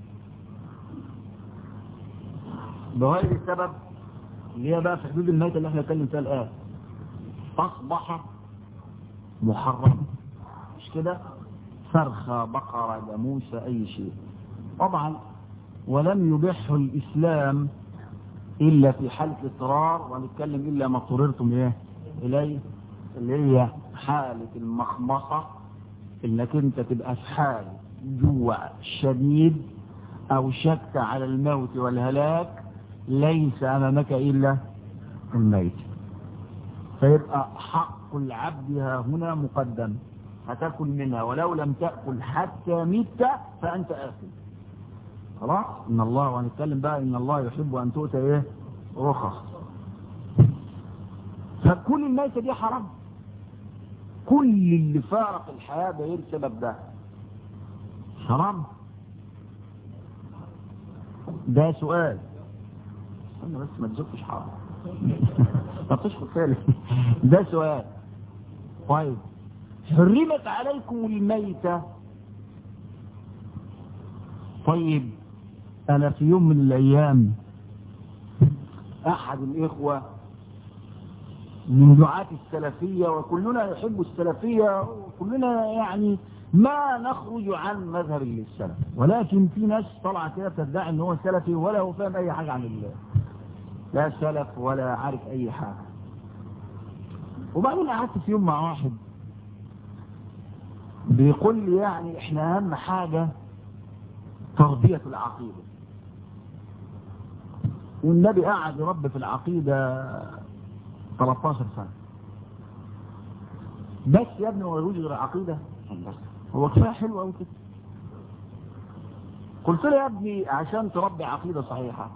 بغير سبب اللي هي بقى في حدود الميتة اللي احنا نتكلم فيها الآن أصبح محرم مش كده فرخة بقرة جاموسة أي شيء طبعا ولم يبح الإسلام إلا في حالة الاضطرار ونتكلم إلا ما اضطررتم إيه إليه اللي هي حالة المخمصة إنك أنت تبقى في حال جوع شديد أو شك على الموت والهلاك ليس أمامك إلا الميت فيبقى حق العبد ها هنا مقدم هتاكل منها ولو لم تأكل حتى مت فأنت آكل خلاص إن الله وهنتكلم بقى إن الله يحب أن تؤتى إيه رخص فكل الميتة دي حرام كل اللي فارق الحياة بغير سبب ده حرام ده سؤال انا بس ما تزكش حرام ما تشكر فعلا ده سؤال طيب حرمت عليكم الميتة طيب أنا في يوم من الأيام أحد الإخوة من دعاة السلفية وكلنا يحب السلفية وكلنا يعني ما نخرج عن مذهب السلف ولكن في ناس طلع كده بتدعي ان هو سلفي ولا هو فاهم اي حاجة عن الله لا سلف ولا عارف اي حاجة وبعدين قعدت في يوم مع واحد بيقول لي يعني احنا اهم حاجة تربية العقيدة والنبي قعد يربي في العقيدة 13 سنة بس يا ابني هو يوجد غير عقيدة هو كفاية حلو قوي كده قلت له يا ابني عشان تربي عقيدة صحيحة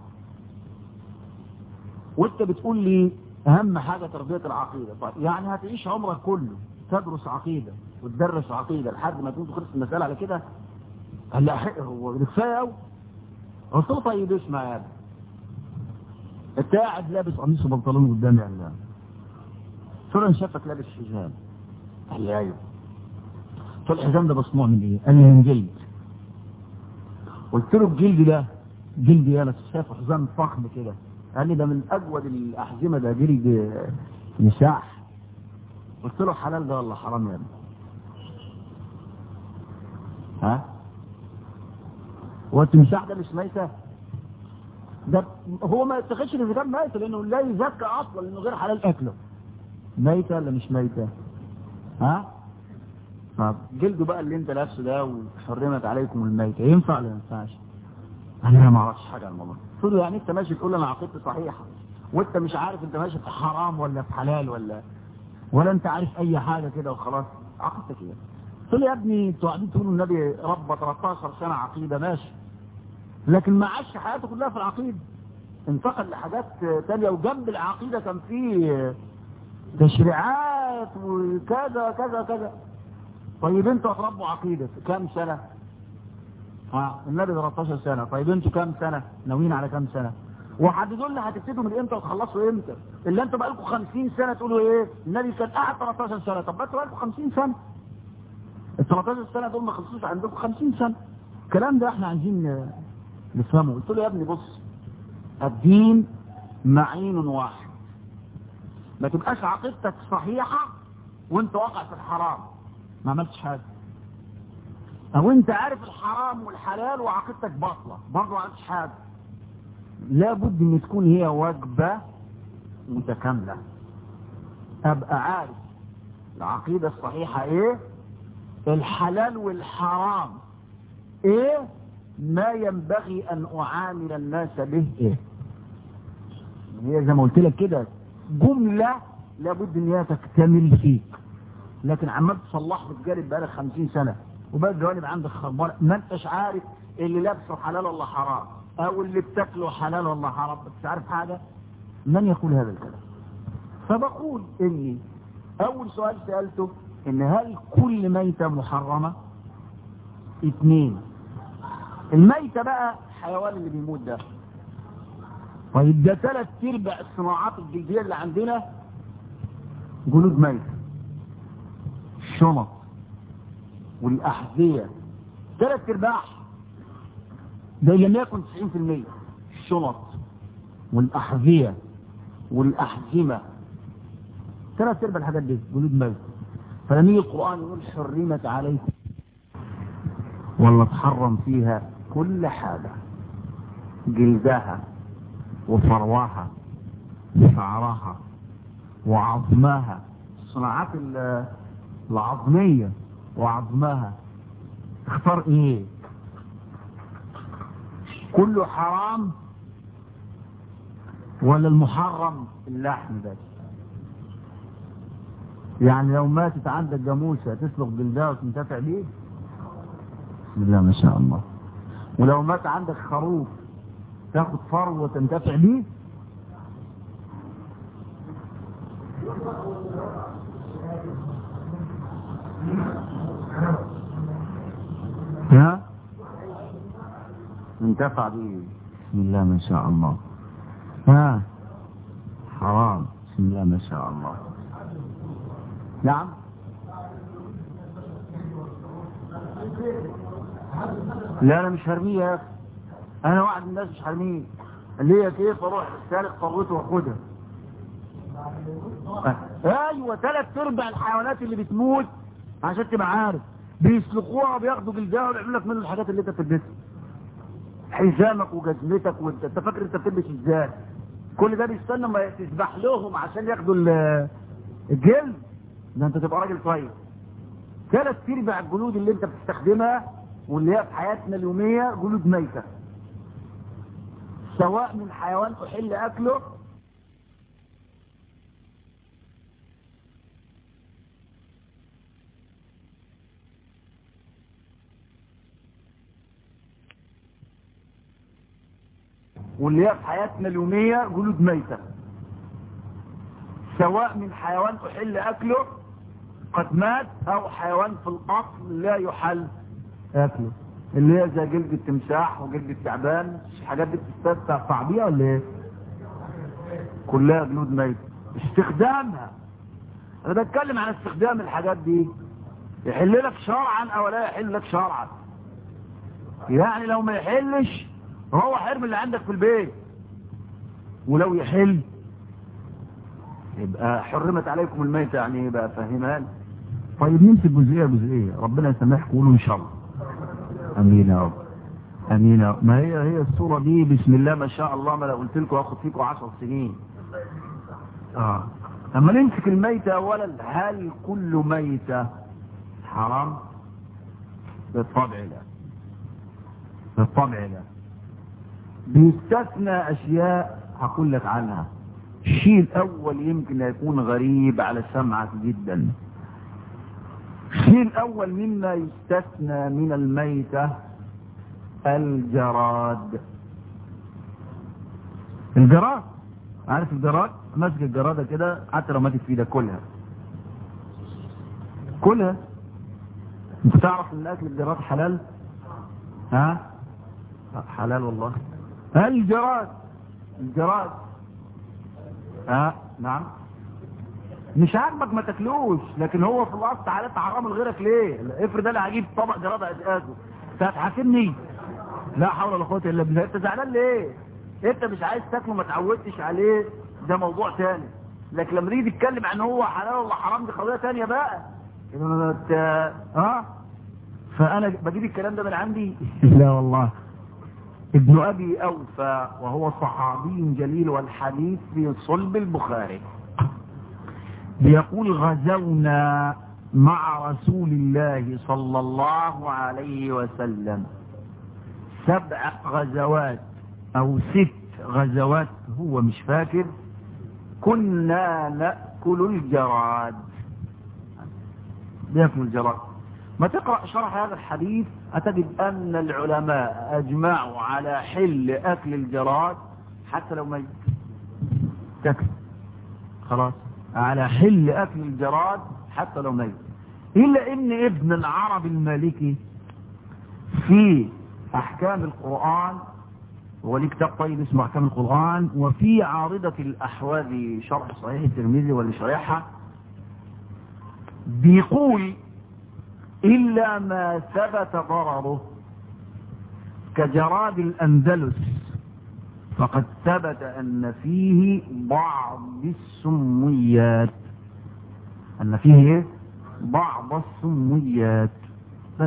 وانت بتقول لي اهم حاجة تربية العقيدة طيب يعني هتعيش عمرك كله تدرس عقيدة وتدرس عقيدة لحد ما تكون تخلص المسألة على كده قال لا حق هو ده كفاية قوي قلت له طيب اسمع يا ابني انت قاعد لابس قميص وبنطلون قدامي قال لا قلت له انا شافك لابس حزام قال لي ايوه قلت له الحزام ده مصنوع من ايه؟ قال لي من جلد قلت له الجلد ده جلد يا لك شايف حزام فخم كده قال لي ده من اجود الاحزمه ده جلد نساح قلت له حلال ده ولا حرام يا ابني ها هو التمساح ده مش ميته ده هو ما يتخذش اذا كان ميته لانه لا يزكى اصلا لانه غير حلال اكله ميته ولا مش ميته ها طب جلده بقى اللي انت لابسه ده وحرمت عليكم الميتة ينفع ولا ما ينفعش؟ انا ما اعرفش حاجه عن الموضوع قلت له يعني انت ماشي تقول انا عقيدتي صحيحه وانت مش عارف انت ماشي في حرام ولا في حلال ولا ولا انت عارف اي حاجه كده وخلاص عقيدتك ايه؟ قلت له يا ابني انتوا قاعدين تقولوا النبي ربى 13 سنه عقيده ماشي لكن ما عاش حياته كلها في العقيده انتقل لحاجات تانية وجنب العقيده كان فيه تشريعات وكذا كذا كذا طيب انتوا هتربوا عقيدة كام سنة ها النبي 13 سنة طيب انتوا كام سنة ناويين على كام سنة وحددوا لنا هتبتدوا من امتى وتخلصوا امتى اللي انتوا بقالكم 50 سنة تقولوا ايه النبي كان قاعد 13 سنة طب انتوا بقالكم 50 سنة ال 13 سنة دول ما خلصوش عندكم 50 سنة الكلام ده احنا عايزين نفهمه قلت له يا ابني بص الدين معين واحد ما تبقاش عقيدتك صحيحة وانت واقع في الحرام ما عملتش حاجة او انت عارف الحرام والحلال وعقيدتك باطلة برضه ما عملتش حاجة لابد ان تكون هي وجبة متكاملة ابقى عارف العقيدة الصحيحة ايه الحلال والحرام ايه ما ينبغي ان اعامل الناس به ايه هي زي ما قلت لك كده جملة لابد ان هي تكتمل فيك لكن عمال تصلح بتجارب بقالك 50 سنة وبقى الجوانب عندك خربانة ما انتش عارف اللي لابسه حلال ولا حرام او اللي بتاكله حلال ولا حرام مش عارف حاجة من يقول هذا الكلام فبقول اني اول سؤال سألته ان هل كل ميتة محرمة اثنين الميتة بقى الحيوان اللي بيموت ده طيب ده ثلاث ارباع الصناعات الجلدية اللي عندنا جلود ميتة الشنط والأحذية ثلاث ارباع ده لم يكن 90% الشنط والأحذية والأحزمة ثلاث ارباع الحاجات دي جلود ميتة فلما يجي القرآن يقول حرمت عليكم ولا تحرم فيها كل حاجة جلدها وفرواها وشعرها وعظمها الصناعات العظمية وعظمها اختار ايه كله حرام ولا المحرم اللحم بس يعني لو ماتت عندك جاموسة تسلق جلدها وتنتفع بيه بسم الله ما شاء الله ولو مات عندك خروف تاخد فرو وتنتفع بيه ها انتفع بيه بسم الله ما شاء الله ها حرام بسم الله ما شاء الله نعم لا انا مش هرميه يا اخي انا واحد من الناس مش هرميه اللي هي كيف اروح سالق ثروته واخدها ايوه ثلاث ارباع الحيوانات اللي بتموت عشان تبقى عارف بيسلقوها وبياخدوا جلدها ويعملوا لك منه الحاجات اللي انت بتلبسها حزامك وجزمتك وانت انت فاكر انت بتلبس ازاي كل ده بيستنى ما تسبح لهم عشان ياخدوا ال- الجلد ده انت تبقى راجل طيب ثلاث ارباع الجلود اللي انت بتستخدمها واللي هي في حياتنا اليوميه جلود ميته سواء من حيوان احل اكله واللي هي في حياتنا اليومية جلود ميتة سواء من حيوان أحل أكله قد مات أو حيوان في الأصل لا يحل أكله اللي هي زي جلد التمساح وجلد التعبان الحاجات دي بتستمتع صعبية ولا ايه؟ كلها جلود ميتة استخدامها أنا بتكلم عن استخدام الحاجات دي يحل لك شرعا أو لا يحل لك شرعا يعني لو ما يحلش هو حرم اللي عندك في البيت ولو يحل يبقى حرمت عليكم الميتة يعني ايه بقى فهمها لي طيب نمسك جزئية جزئية ربنا يسامحكم قولوا ان شاء الله امين يا رب امين يا رب ما هي هي الصورة دي بسم الله ما شاء الله ما لو قلت لكم هاخد فيكم عشر سنين اه اما نمسك الميتة اولا هل كل ميتة حرام بالطبع لا بالطبع لا بيستثنى اشياء هقول لك عنها الشيء الاول يمكن يكون غريب على سمعك جدا الشيء الاول مما يستثنى من الميتة الجراد الجراد عارف الجراد ماسك الجرادة كده حتى لو ماتت في ايدك كلها كلها انت تعرف ان اكل الجراد حلال ها حلال والله الجراد الجراد اه نعم مش عاجبك ما تاكلوش لكن هو في الاصل تعالى حرام لغيرك ليه افرض انا هجيب طبق جراد ازازه انت هتحاسبني لا حول ولا قوه الا بالله انت زعلان ليه انت مش عايز تاكله ما تعودتش عليه ده موضوع تاني لكن لما تيجي تتكلم عن هو حلال ولا حرام دي قضيه تانيه بقى اه فانا بجيب الكلام ده من عندي لا والله ابن أبي أوفى وهو صحابي جليل والحديث في صلب البخاري بيقول غزونا مع رسول الله صلى الله عليه وسلم سبع غزوات أو ست غزوات هو مش فاكر كنا نأكل الجراد بيأكل الجراد ما تقرأ شرح هذا الحديث أتجد أن العلماء أجمعوا على حل أكل الجراد حتى لو ميت تكفي خلاص على حل أكل الجراد حتى لو ميت إلا إن ابن العرب المالكي في أحكام القرآن وليه كتاب طيب اسمه أحكام القرآن وفي عارضة الأحواذ شرح صحيح الترمذي واللي شرحها بيقول إلا ما ثبت ضرره كجراد الأندلس فقد ثبت أن فيه بعض السميات أن فيه إيه؟ بعض السميات بس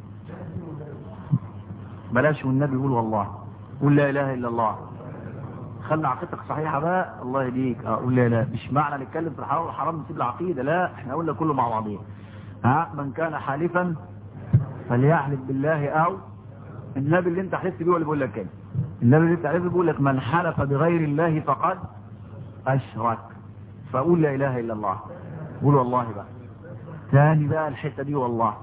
بلاش والنبي يقول والله قول لا إله إلا الله خلي عقيدتك صحيحة بقى الله يهديك اه قول لا لا مش معنى نتكلم في الحرام والحرام نسيب العقيدة لا احنا قلنا كله مع بعضين ها من كان حالفا فليحلف بالله او النبي اللي انت حلفت بيه ولا بيقول لك كده النبي اللي انت حلفت بيقول لك من حلف بغير الله فقد اشرك فقول لا اله الا الله قول والله بقى ثاني بقى الحته دي والله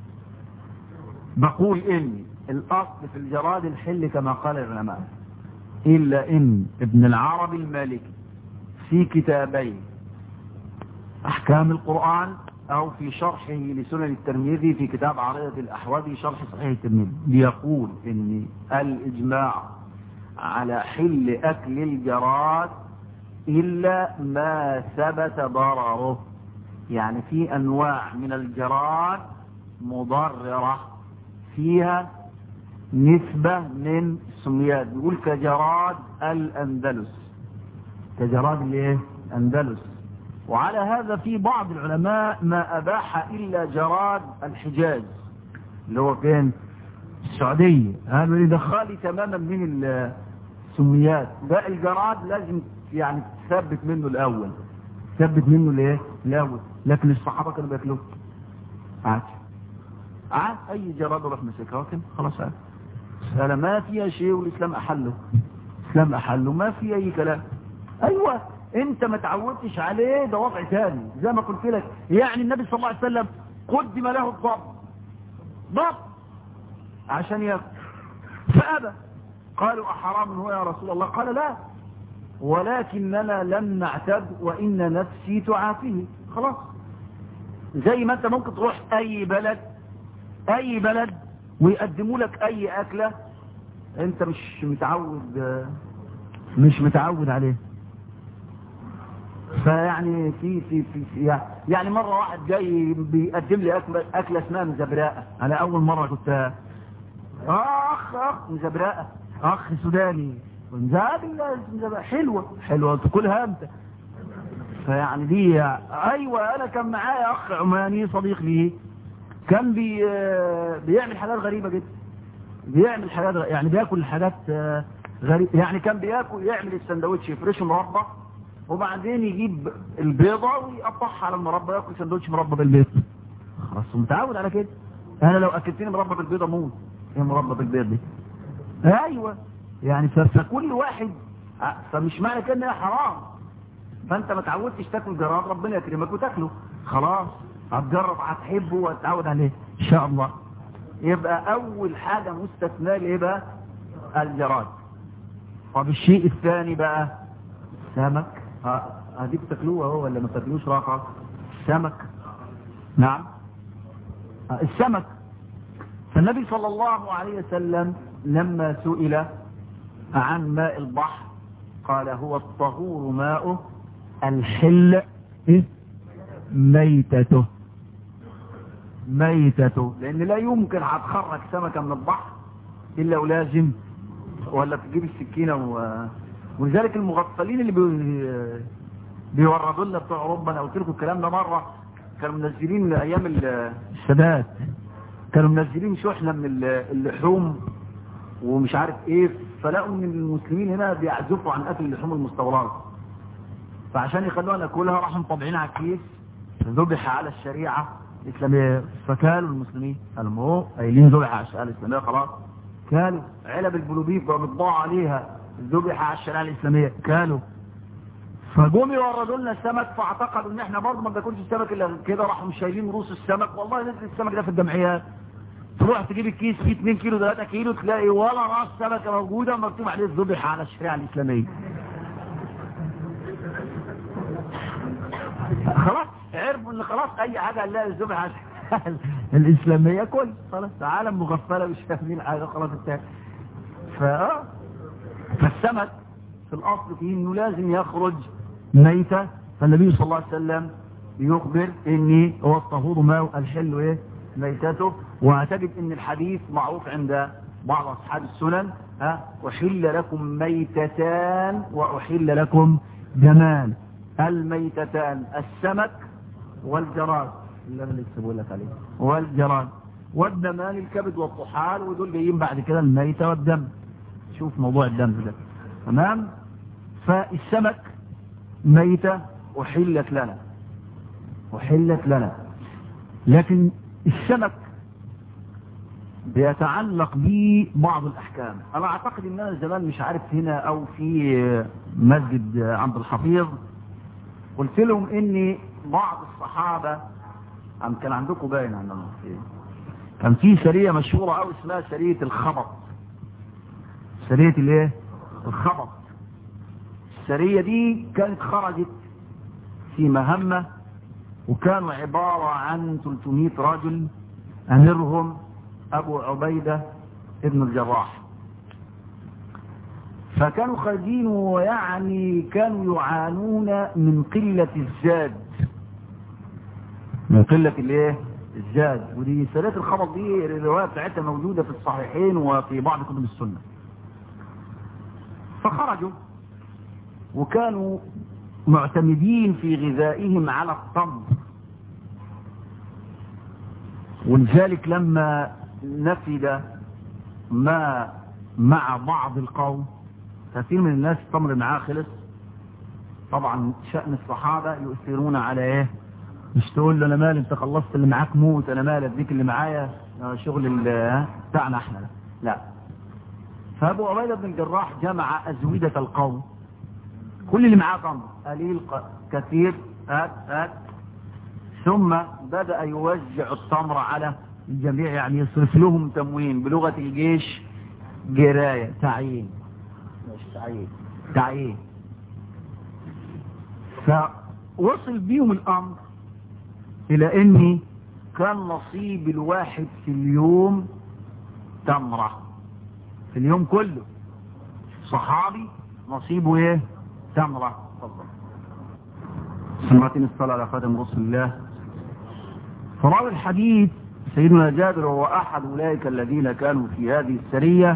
بقول ان الاصل في الجراد الحل كما قال العلماء الا ان ابن العربي المالكي في كتابين احكام القران او في شرحه لسنن الترمذي في كتاب عارضة الاحوذي شرح صحيح الترمذي بيقول ان الاجماع على حل اكل الجراد الا ما ثبت ضرره يعني في انواع من الجراد مضررة فيها نسبة من السميات بيقول كجراد الاندلس كجراد الايه اندلس وعلى هذا في بعض العلماء ما أباح إلا جراد الحجاز اللي هو فين السعودية هذا اللي دخالي تماما من سميات ده الجراد لازم يعني تثبت منه الاول تثبت منه الايه الاول لكن الصحابه كانوا بياكلوه عادي عاد اي جراد راح مسكها وكان خلاص عاد مسألة ما فيها شيء والاسلام احله الاسلام احله ما في اي كلام ايوه انت ما تعودتش عليه ده وضع ثاني زي ما قلت لك يعني النبي صلى الله عليه وسلم قدم له الضب ضب عشان ياكل فابى قالوا احرام هو يا رسول الله قال لا ولكننا لم نعتد وان نفسي تعافيه خلاص زي ما انت ممكن تروح اي بلد اي بلد ويقدموا لك اي اكلة انت مش متعود مش متعود عليه فيعني في في في, في يعني مرة واحد جاي بيقدم لي أكلة, أكلة اسمها مزبراءة أنا أول مرة كنت أخ أخ مزبراءة أخ سوداني مزبراء حلوة حلوة تاكلها أنت فيعني دي أيوة أنا كان معايا أخ عماني صديق لي كان بي بيعمل حاجات غريبة جدا بيعمل حاجات يعني بياكل حاجات غريبة يعني كان بياكل يعمل السندوتش يفرشه مربى وبعدين يجيب البيضة ويقطعها على المربى ياكل سندوتش مربى بالبيض خلاص متعود على كده انا لو اكلتني مربى بالبيضة موت ايه مربى بالبيض دي ايوه يعني فكل واحد فمش معنى كده انها حرام فانت ما تعودتش تاكل جراد ربنا يكرمك وتاكله خلاص هتجرب هتحبه وتتعود عليه ان شاء الله يبقى اول حاجة مستثناء ايه بقى الجراد طب الشيء الثاني بقى سمك هديك تاكلوه اهو ولا ما تاكلوش راقة السمك نعم السمك فالنبي صلى الله عليه وسلم لما سئل عن ماء البحر قال هو الطهور ماؤه الحل ميتته ميتته لان لا يمكن هتخرج سمكة من البحر الا ولازم ولا تجيب السكينة و... ولذلك المغفلين اللي بي... بيوردوا لنا بتوع اوروبا انا قلت لكم الكلام ده مره كانوا منزلين ايام السادات كانوا منزلين شحنه من اللحوم ومش عارف ايه فلقوا ان المسلمين هنا بيعزفوا عن اكل اللحوم المستورده فعشان يخلوها ناكلها راحوا مطبعين على الكيس ذبح على الشريعه الاسلاميه فكالوا المسلمين قالوا هو قايلين ذبح على الشريعه الاسلاميه خلاص كانوا علب البلوبيف بقى مطبوع عليها ذبح على الشريعه الاسلاميه كانوا فجم يوردوا لنا السمك فاعتقدوا ان احنا برضه ما بناكلش السمك الا كده راحوا مش شايلين روس السمك والله نزل السمك ده في الجمعيات تروح تجيب الكيس فيه 2 كيلو 3 كيلو تلاقي ولا راس سمكه موجوده مكتوب عليه الذبح على الشريعه الاسلاميه خلاص عرفوا ان خلاص اي حاجه نلاقي الذبح على الاسلاميه كل خلاص عالم مغفله مش فاهمين حاجه خلاص انتهى فاه فالسمك في الاصل فيه انه لازم يخرج ميتة فالنبي صلى الله عليه وسلم يخبر اني هو الطهور ماء الحل ايه ميتته وهتجد ان الحديث معروف عند بعض اصحاب السنن ها احل لكم ميتتان واحل لكم جمال الميتتان السمك والجراد اللي انا لسه بقول لك عليه والجراد والدمان الكبد والطحال ودول جايين بعد كده الميتة والدم شوف موضوع الدم ده تمام فالسمك ميتة أحلت لنا أحلت لنا لكن السمك بيتعلق به بعض الأحكام أنا أعتقد أن أنا زمان مش عارف هنا أو في مسجد عبد الحفيظ قلت لهم أن بعض الصحابة أم كان عندكم باين عندنا كان في سرية مشهورة أو اسمها سرية الخبط سرية الايه الخبط السرية دي كانت خرجت في مهمة وكانوا عبارة عن 300 رجل أمرهم أبو عبيدة ابن الجراح فكانوا خارجين ويعني كانوا يعانون من قلة الزاد من قلة الايه الزاد ودي سرية الخبط دي الرواية بتاعتها موجودة في الصحيحين وفي بعض كتب السنة فخرجوا وكانوا معتمدين في غذائهم على التمر ولذلك لما نفد ما مع بعض القوم كثير من الناس التمر معاه خلص طبعا شأن الصحابة يؤثرون على ايه مش تقول له انا مالي انت خلصت اللي معاك موت انا مالي اديك اللي معايا شغل بتاعنا احنا لا, لا. فابو عبيدة بن الجراح جمع ازودة القوم كل اللي معاه تمر قليل كثير هات هات ثم بدأ يوزع التمر على الجميع يعني يصرف لهم تموين بلغة الجيش جراية تعيين مش تعيين تعيين فوصل بيهم الأمر إلى أني كان نصيب الواحد في اليوم تمرة في اليوم كله صحابي نصيبه ايه تمرة تفضل سمعتني الصلاة على خاتم رسول الله فراوي الحديث سيدنا جابر وهو أحد أولئك الذين كانوا في هذه السرية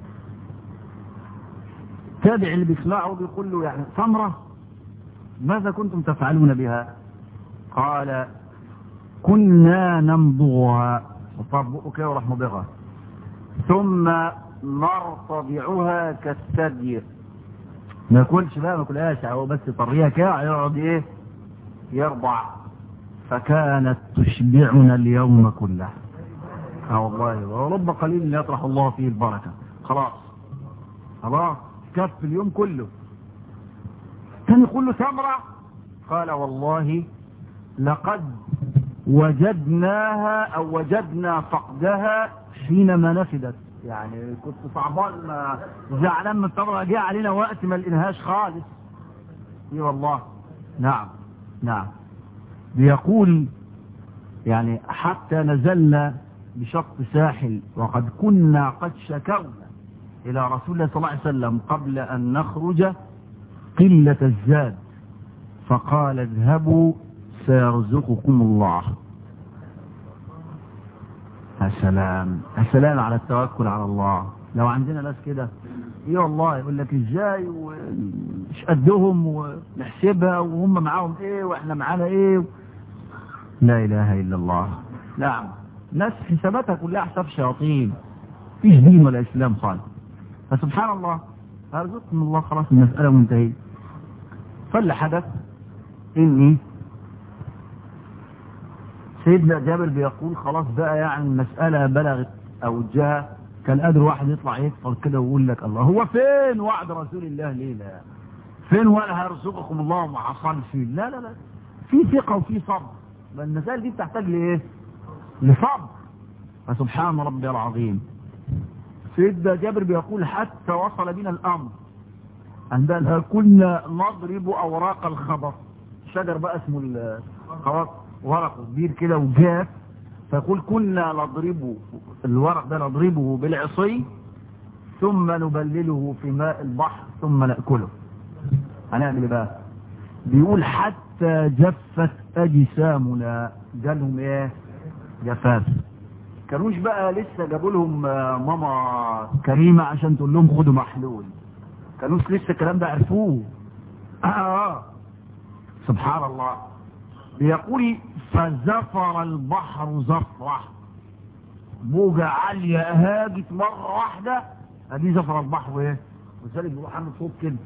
تابع اللي بيسمعه بيقول له يعني تمرة ماذا كنتم تفعلون بها قال كنا نمضغها وطبقك وراح مضغها ثم نرتضعها كالثدي ما ياكلش بقى ما ياكلهاش هو بس طريها كده يقعد ايه يرضع فكانت تشبعنا اليوم كله اه والله ورب قليل يطرح الله فيه البركه خلاص خلاص كف اليوم كله كان يقول له تمره قال والله لقد وجدناها او وجدنا فقدها حينما نفدت يعني كنت صعبان زعلان من التمره جه علينا وقت ما لقيناهاش خالص اي والله نعم نعم بيقول يعني حتى نزلنا بشط ساحل وقد كنا قد شكونا إلى رسول الله صلى الله عليه وسلم قبل أن نخرج قلة الزاد فقال اذهبوا سيرزقكم الله السلام السلام على التوكل على الله لو عندنا ناس كده ايه والله يقول لك ازاي ومش قدهم ونحسبها وهم معاهم ايه واحنا معانا ايه لا اله الا الله نعم ناس حساباتها كلها حساب شياطين فيش دين ولا اسلام خالص فسبحان الله ارزقكم الله خلاص المساله منتهيه فاللي حدث اني سيدنا جابر بيقول خلاص بقى يعني المسألة بلغت أوجها كان قادر واحد يطلع يكفر كده ويقول لك الله هو فين وعد رسول الله ليه لا فين وانا هيرزقكم الله وما حصلش فيه لا لا لا في ثقة وفي صبر المسائل دي بتحتاج لايه لصبر فسبحان ربي العظيم سيدنا جابر بيقول حتى وصل بنا الأمر عندنا كنا نضرب أوراق الخبر شجر بقى اسمه الخبر ورق كبير كده وجاف فيقول كنا نضربه الورق ده نضربه بالعصي ثم نبلله في ماء البحر ثم نأكله هنعمل ايه بقى بيقول حتى جفت اجسامنا جالهم ايه جفاف كانوش بقى لسه جابوا لهم ماما كريمة عشان تقول لهم خدوا محلول كانوش لسه الكلام ده عرفوه آه. سبحان الله بيقول فزفر البحر زفرة موجة عالية هاجت مرة واحدة ادي زفر البحر ايه وذلك بيروح عامل صوت كده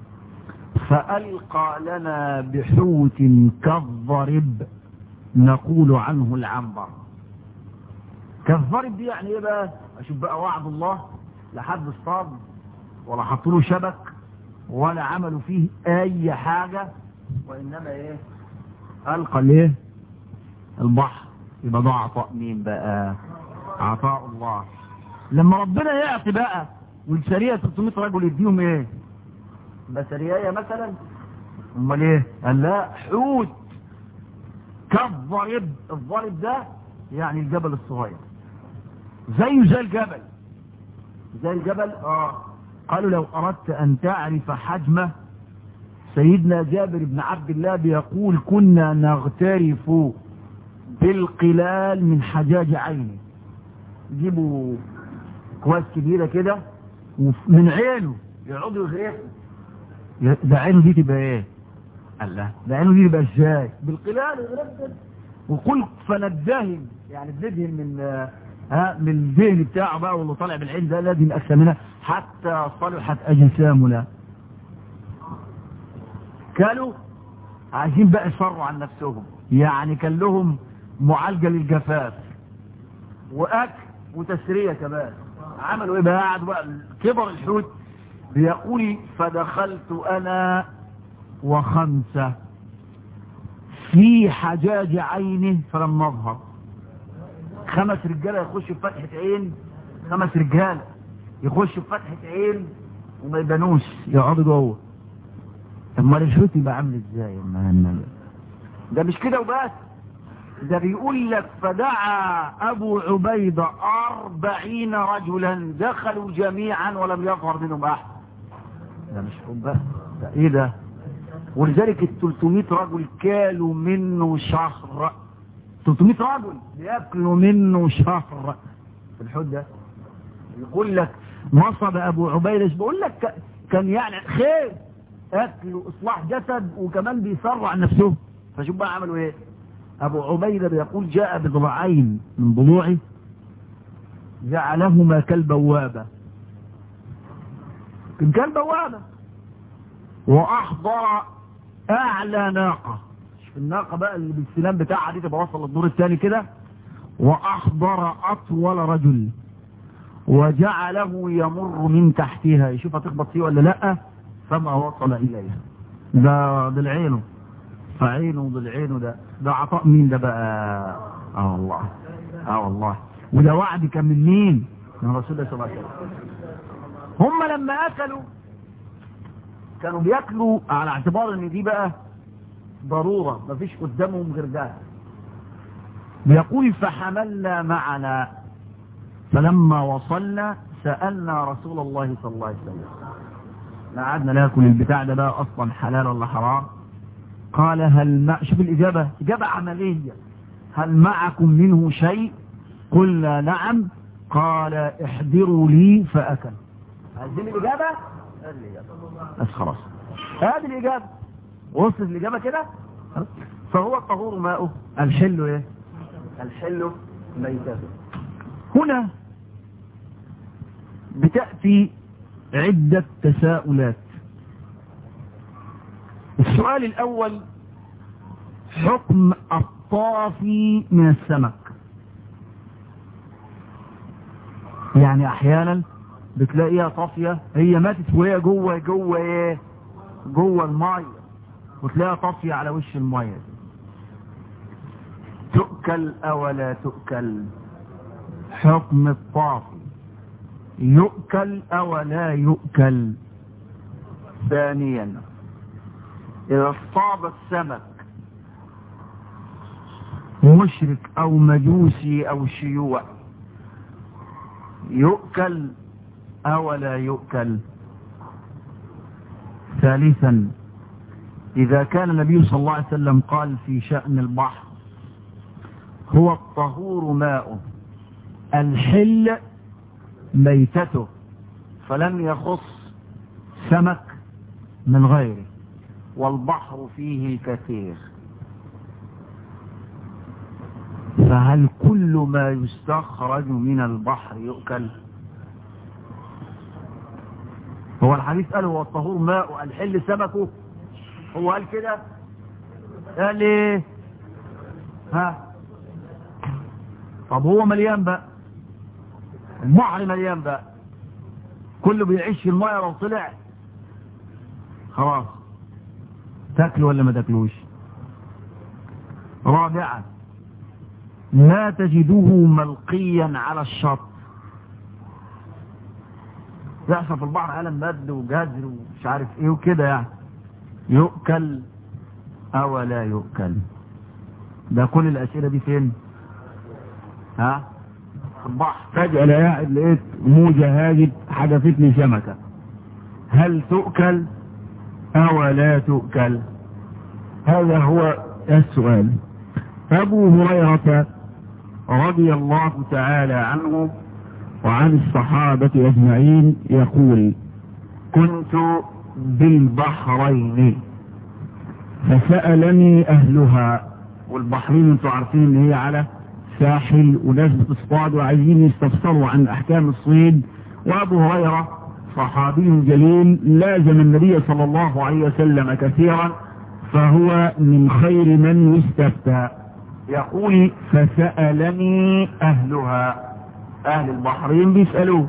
فألقى لنا بحوت كالضرب نقول عنه العنبر كالضرب دي يعني ايه بقى اشوف بقى وعد الله لحد اصطاد ولا حطوا له شبك ولا عملوا فيه اي حاجة وانما ايه ألقى الايه البحر يبقى ده عطاء مين بقى عطاء الله لما ربنا يعطي بقى والسرية 300 رجل يديهم ايه بسرياية مثلا امال ايه قال لا حوت كالضرب الضرب ده يعني الجبل الصغير زيه زي الجبل زي الجبل اه قالوا لو اردت ان تعرف حجمه سيدنا جابر بن عبد الله بيقول كنا نغترف بالقلال من حجاج عينه يجيبوا كواس كبيرة كده ومن عينه يقعدوا يغرفوا ده عينه دي تبقى ايه الله ده عينه دي تبقى ازاي بالقلال يغرفوا وقل فندهم يعني بندهم من ها من الذهن بتاعه بقى واللي طالع بالعين ده لازم أجسامنا حتى صلحت أجسامنا كانوا عايزين بقى يصروا عن نفسهم يعني كان لهم معالجة للجفاف وأكل وتسرية كمان عملوا ايه بقى قعدوا بقى كبر الحوت بيقول فدخلت انا وخمسة في حجاج عينه فلم نظهر خمس رجالة يخشوا في فتحة عين خمس رجالة يخشوا في فتحة عين وما يبانوش يقعدوا جوه امال الحوت يبقى عامل ازاي يا مان ده مش كده وبس ده بيقول لك فدعا ابو عبيدة اربعين رجلا دخلوا جميعا ولم يظهر منهم احد ده مش حب بقى ده ايه ده ولذلك ال 300 رجل كالوا منه شهر 300 رجل بياكلوا منه شهر في الحوت ده يقول لك نصب ابو عبيدة بقول لك كان يعني خير اكل واصلاح جسد وكمان بيسرع نفسه فشوف بقى عملوا ايه ابو عبيدة بيقول جاء بضلعين من ضلوعه جعلهما كالبوابة كالبوابة واحضر اعلى ناقة شوف الناقة بقى اللي بالسلام بتاعها دي تبقى وصل للدور الثاني كده واحضر اطول رجل وجعله يمر من تحتها يشوف هتخبط فيه ولا لا فما وصل اليها ده ضلعينه فعينه ضلعينه ده ده عطاء مين ده بقى اه والله اه والله وده وعد كان من مين من رسول الله صلى الله عليه وسلم هم لما اكلوا كانوا بياكلوا على اعتبار ان دي بقى ضرورة مفيش قدامهم غير ده بيقول فحملنا معنا فلما وصلنا سألنا رسول الله صلى الله عليه وسلم ما قعدنا ناكل البتاع ده بقى اصلا حلال ولا حرام قال هل ما شوف الإجابة إجابة عملية هل معكم منه شيء قلنا نعم قال احضروا لي فأكل عايزين الإجابة بس خلاص هذه الإجابة وصلت الإجابة كده فهو الطهور ماؤه الحل ايه الحل ميتته هنا بتأتي عدة تساؤلات السؤال الأول حكم الطافي من السمك يعني أحيانا بتلاقيها طافية هي ماتت وهي جوه جوه ايه جوه المية وتلاقيها طافية على وش المية تؤكل أو لا تؤكل حكم الطافي يؤكل أو لا يؤكل ثانيا إذا اصطاد السمك مشرك أو مجوسي أو شيوع يؤكل أو لا يؤكل ثالثا إذا كان النبي صلى الله عليه وسلم قال في شأن البحر هو الطهور ماء الحل ميتته فلم يخص سمك من غيره والبحر فيه الكثير فهل كل ما يستخرج من البحر يؤكل هو الحديث قال هو الطهور ماء الحل سمكه هو قال كده قال ايه ها طب هو مليان بقى البحر مليان بقى كله بيعيش في الماء لو طلع خلاص تاكلوا ولا ما تاكلوش رابعا لا تجدوه ملقيا على الشط يحصل في البحر علم مد وجزر ومش عارف ايه وكده يعني يؤكل او لا يؤكل ده كل الاسئله دي فين ها في البحر فجأة لا قاعد لقيت موجة هاجت حدفتني سمكة هل تؤكل او لا تؤكل هذا هو السؤال ابو هريرة رضي الله تعالى عنه وعن الصحابة اجمعين يقول كنت بالبحرين فسألني اهلها والبحرين انتوا عارفين ان هي على الساحل وناس بتصطاد وعايزين يستفسروا عن احكام الصيد وابو هريره صحابي جليل لازم النبي صلى الله عليه وسلم كثيرا فهو من خير من يستفتى يقول فسألني أهلها أهل البحرين بيسألوه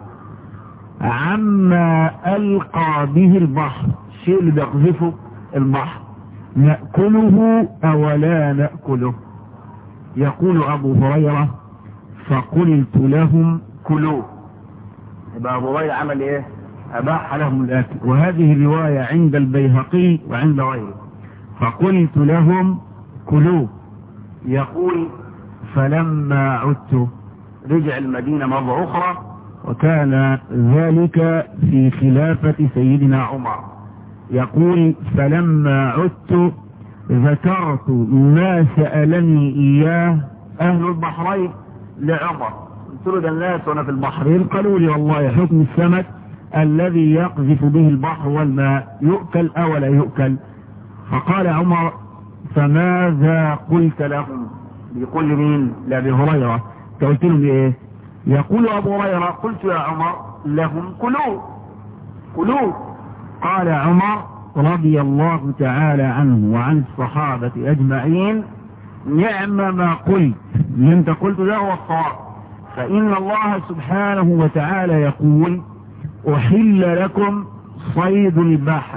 عما ألقى به البحر الشيء اللي بيقذفه البحر نأكله أو لا نأكله يقول أبو هريرة فقلت لهم كلوه يبقى أبو هريرة عمل إيه أباح لهم الأكل وهذه رواية عند البيهقي وعند غيره فقلت لهم كلوه يقول فلما عدت رجع المدينة مرة أخرى وكان ذلك في خلافة سيدنا عمر يقول فلما عدت ذكرت ما سألني إياه أهل البحرين لعمر قلت له ده الناس وأنا في البحرين قالوا لي والله حكم السمك الذي يقذف به البحر والماء يؤكل أو لا يؤكل فقال عمر فماذا قلت لهم بيقول لمين لأبي هريرة قلت لهم ايه يقول ابو هريرة قلت يا عمر لهم كلوا كلوا قال عمر رضي الله تعالى عنه وعن الصحابة اجمعين نعم ما قلت اللي انت قلت ده هو الصواب فان الله سبحانه وتعالى يقول احل لكم صيد البحر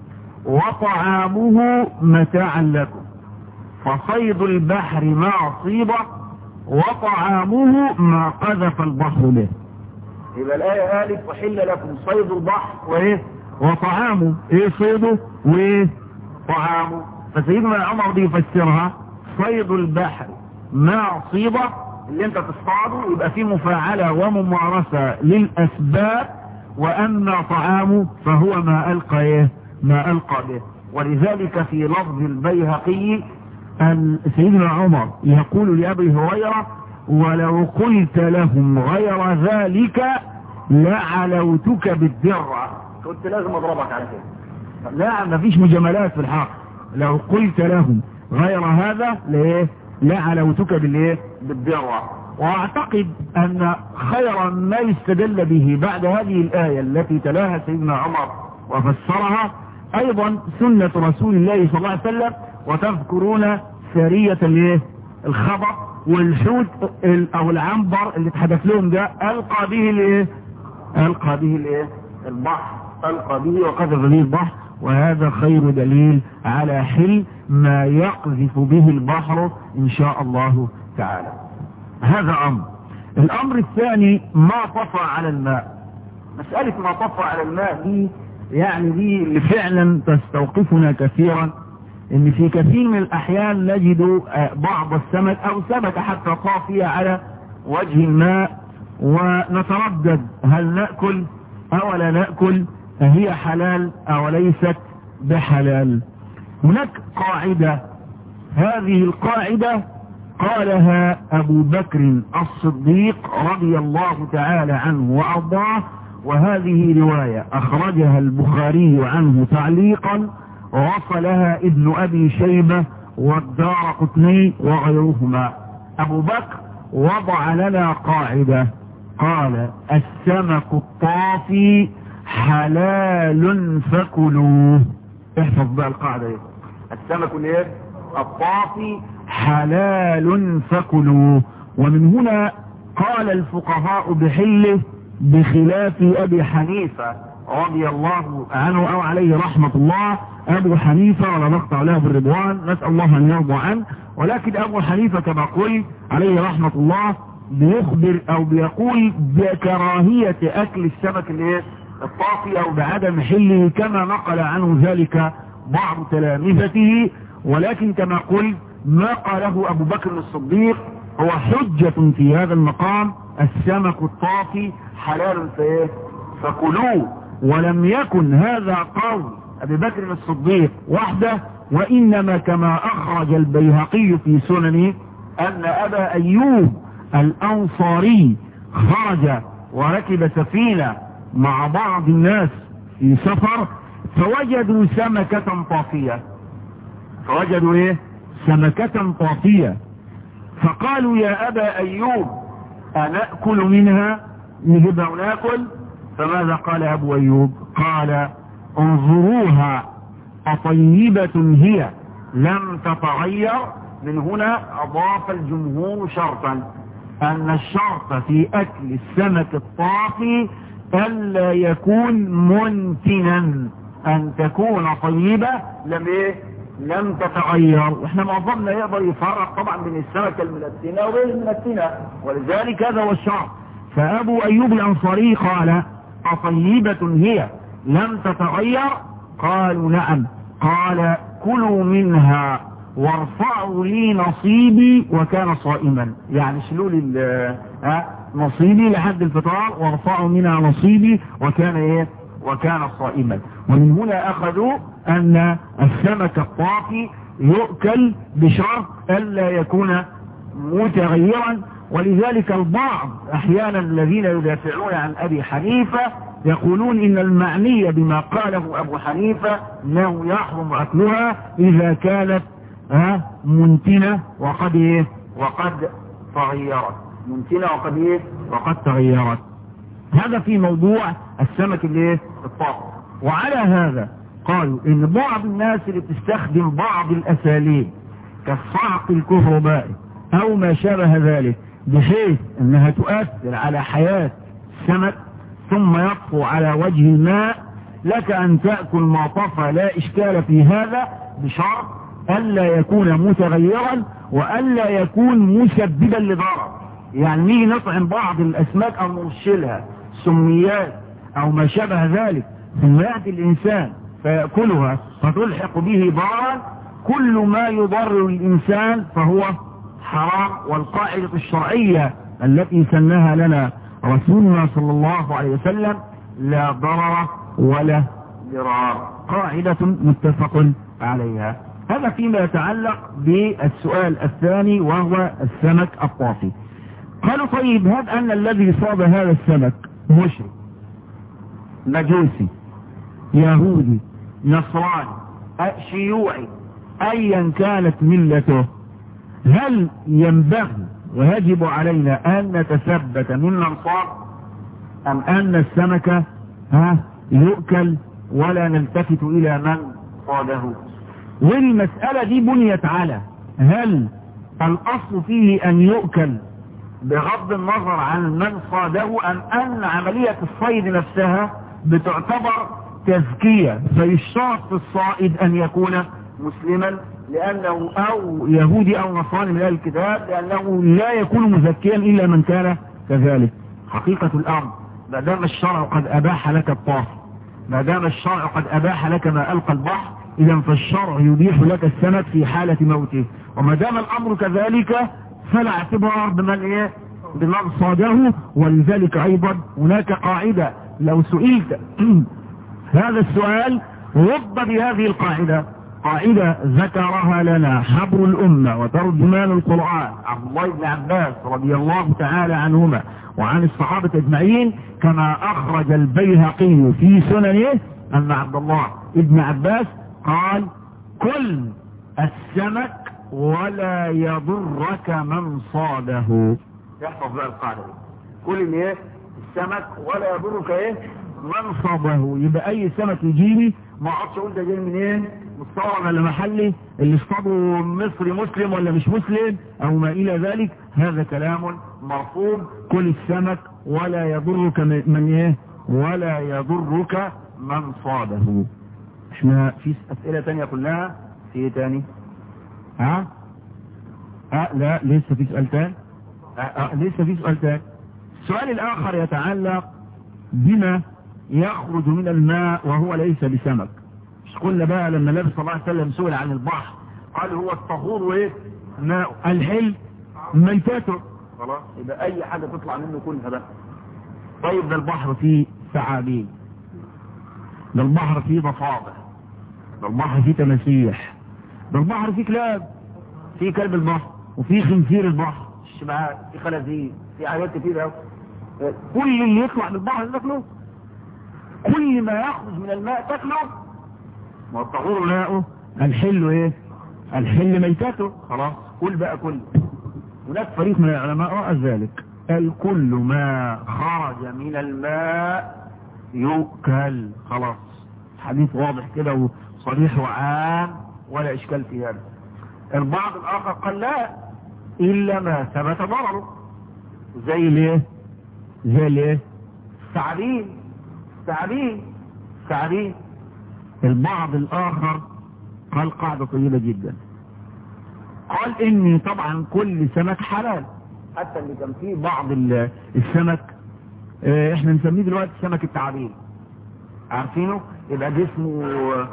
وطعامه متاعا لكم فصيد البحر ما أصيبه وطعامه ما قذف البحر به يبقى الآية قالت وحل لكم صيد البحر وإيه وطعامه إيه صيده وإيه طعامه فسيدنا عمر بيفسرها صيد البحر ما أصيبه اللي انت تصطاده يبقى فيه مفاعلة وممارسة للأسباب وأما طعامه فهو ما ألقى إيه ما ألقى به ولذلك في لفظ البيهقي أن سيدنا عمر يقول لأبي هريرة ولو قلت لهم غير ذلك لعلوتك بالدرة كنت لازم اضربك على كده لا ما فيش مجاملات في الحق لو قلت لهم غير هذا ليه لعلوتك بالايه بالدرة واعتقد ان خير ما يستدل به بعد هذه الآية التي تلاها سيدنا عمر وفسرها ايضا سنة رسول الله صلى الله عليه وسلم وتذكرون سارية الايه الخبر والحوت او العنبر اللي اتحدث لهم ده القى به الايه القى به الايه البحر القى به وقذف به البحر وهذا خير دليل على حل ما يقذف به البحر ان شاء الله تعالى هذا امر الامر الثاني ما طفى على الماء مسألة ما طفى على الماء دي يعني دي اللي فعلا تستوقفنا كثيرا ان في كثير من الاحيان نجد بعض السمك او سمكة حتى طافية على وجه الماء ونتردد هل نأكل او لا نأكل هي حلال او ليست بحلال هناك قاعدة هذه القاعدة قالها ابو بكر الصديق رضي الله تعالى عنه وارضاه وهذه رواية اخرجها البخاري عنه تعليقا وصلها ابن ابي شيبة والدار قطني وغيرهما ابو بكر وضع لنا قاعدة قال السمك الطافي حلال فكلوه احفظ بقى القاعدة دي السمك الايه الطافي حلال فكلوه ومن هنا قال الفقهاء بحله بخلاف ابي حنيفة رضي الله عنه او عليه رحمة الله ابو حنيفة ولا نقطع له بالرضوان نسأل الله ان يرضى عنه ولكن ابو حنيفة كما قلت عليه رحمة الله بيخبر او بيقول بكراهية اكل السمك الايه الطافي او بعدم حله كما نقل عنه ذلك بعض تلامذته ولكن كما قلت ما قاله ابو بكر الصديق هو حجة في هذا المقام السمك الطافي حلال فايه فكلوه ولم يكن هذا قول ابي بكر الصديق وحده وانما كما اخرج البيهقي في سننه ان ابا ايوب الانصاري خرج وركب سفينة مع بعض الناس في سفر فوجدوا سمكة طافية فوجدوا ايه سمكة طافية فقالوا يا أبا أيوب أنأكل منها نجيبها وناكل فماذا قال أبو أيوب قال انظروها أطيبة هي لم تتغير من هنا أضاف الجمهور شرطا أن الشرط في أكل السمك الطافي ألا يكون منتنا أن تكون طيبة لم إيه لم تتغير واحنا معظمنا يقدر يفرق طبعا بين السمكة المنتنة وغير المنتنة ولذلك هذا هو الشرط فأبو أيوب الأنصاري قال أطيبة هي لم تتغير قالوا نعم قال كلوا منها وارفعوا لي نصيبي وكان صائما يعني شلوا لي نصيبي لحد الفطار وارفعوا منها نصيبي وكان ايه وكان صائما ومن هنا اخذوا ان السمك الطافي يؤكل بشرط الا يكون متغيرا ولذلك البعض احيانا الذين يدافعون عن ابي حنيفه يقولون ان المعني بما قاله ابو حنيفه انه يحرم اكلها اذا كانت ها منتنه وقد ايه وقد تغيرت منتنه وقد ايه وقد تغيرت هذا في موضوع السمك الايه الطاقه وعلى هذا قالوا ان بعض الناس اللي بتستخدم بعض الاساليب كالصعق الكهربائي او ما شابه ذلك بحيث انها تؤثر على حياة السمك ثم يطفو على وجه الماء لك ان تأكل ما طفى لا اشكال في هذا بشرط الا يكون متغيرا والا يكون مسببا لضرر يعني نيجي نطعم بعض الاسماك او نرشلها سميات او ما شابه ذلك ثم يأتي الانسان فيأكلها فتلحق به ضررا كل ما يضر الانسان فهو حرام والقاعدة الشرعية التي سنها لنا رسولنا صلى الله عليه وسلم لا ضرر ولا ضرار قاعدة متفق عليها هذا فيما يتعلق بالسؤال الثاني وهو السمك الطافي قالوا طيب هب أن الذي صاب هذا السمك مشرك مجوسي يهودي نصراني شيوعي أيا كانت ملته هل ينبغي ويجب علينا أن نتثبت ممن صاب أم أن السمك ها يؤكل ولا نلتفت إلى من صاده والمسألة دي بنيت على هل الأصل فيه أن يؤكل بغض النظر عن من صاده أم أن عملية الصيد نفسها بتعتبر تزكية فيشترط في الصائد أن يكون مسلما لأنه أو يهودي أو نصراني من أهل الكتاب لأنه لا يكون مزكيا إلا من كان كذلك حقيقة الأمر ما دام الشرع قد أباح لك الطاف ما دام الشرع قد أباح لك ما ألقى البحر إذا فالشرع يبيح لك السمك في حالة موته وما دام الأمر كذلك فلا اعتبار بمن إيه بمن صاده ولذلك أيضا هناك قاعدة لو سئلت هذا السؤال رد بهذه القاعدة قاعدة ذكرها لنا حبر الأمة وترجمان القرآن عبد الله بن عباس رضي الله تعالى عنهما وعن الصحابة أجمعين كما أخرج البيهقي في سننه أن عبد الله بن عباس قال كل السمك ولا يضرك من صاده يحفظ بقى القاعدة دي كل ايه السمك ولا يضرك ايه من صاده يبقى اي سمك يجيني ما اقعدش اقول ده جاي منين مستورد ولا محلي اللي اصطاده مصري مسلم ولا مش مسلم او ما الى ذلك هذا كلام مرفوض كل السمك ولا يضرك من ايه ولا يضرك من صاده احنا في اسئلة تانية كلها في ايه تاني ها ها لا لسه في سؤال تاني ها لسه في سؤال تاني السؤال الاخر يتعلق بما يخرج من الماء وهو ليس بسمك مش قلنا بقى لما النبي صلى الله عليه وسلم سئل عن البحر قال هو الطهور وايه ماء الحل ميتاته خلاص يبقى اي حاجه تطلع منه كلها بقى طيب ده البحر فيه ثعابين ده البحر فيه ضفادع ده البحر فيه تماسيح ده البحر فيه كلاب فيه كلب البحر وفيه خنزير البحر الشبعات في خنازير في حاجات كتير قوي كل اللي يطلع من البحر تاكله كل ما يخرج من الماء تاكله والطهور ماءه الحل ايه الحل ميتته خلاص كل بقى كل هناك فريق من العلماء رأى ذلك قال كل ما خرج من الماء يؤكل خلاص حديث واضح كده وصريح وعام ولا اشكال في هذا البعض الاخر قال لا الا ما ثبت ضرره زي ليه زي ليه الثعابين الثعابين الثعابين البعض الاخر قال قاعدة طيبة جدا قال ان طبعا كل سمك حلال حتى اللي كان فيه بعض السمك اه احنا نسميه دلوقتي سمك التعابين عارفينه يبقى جسمه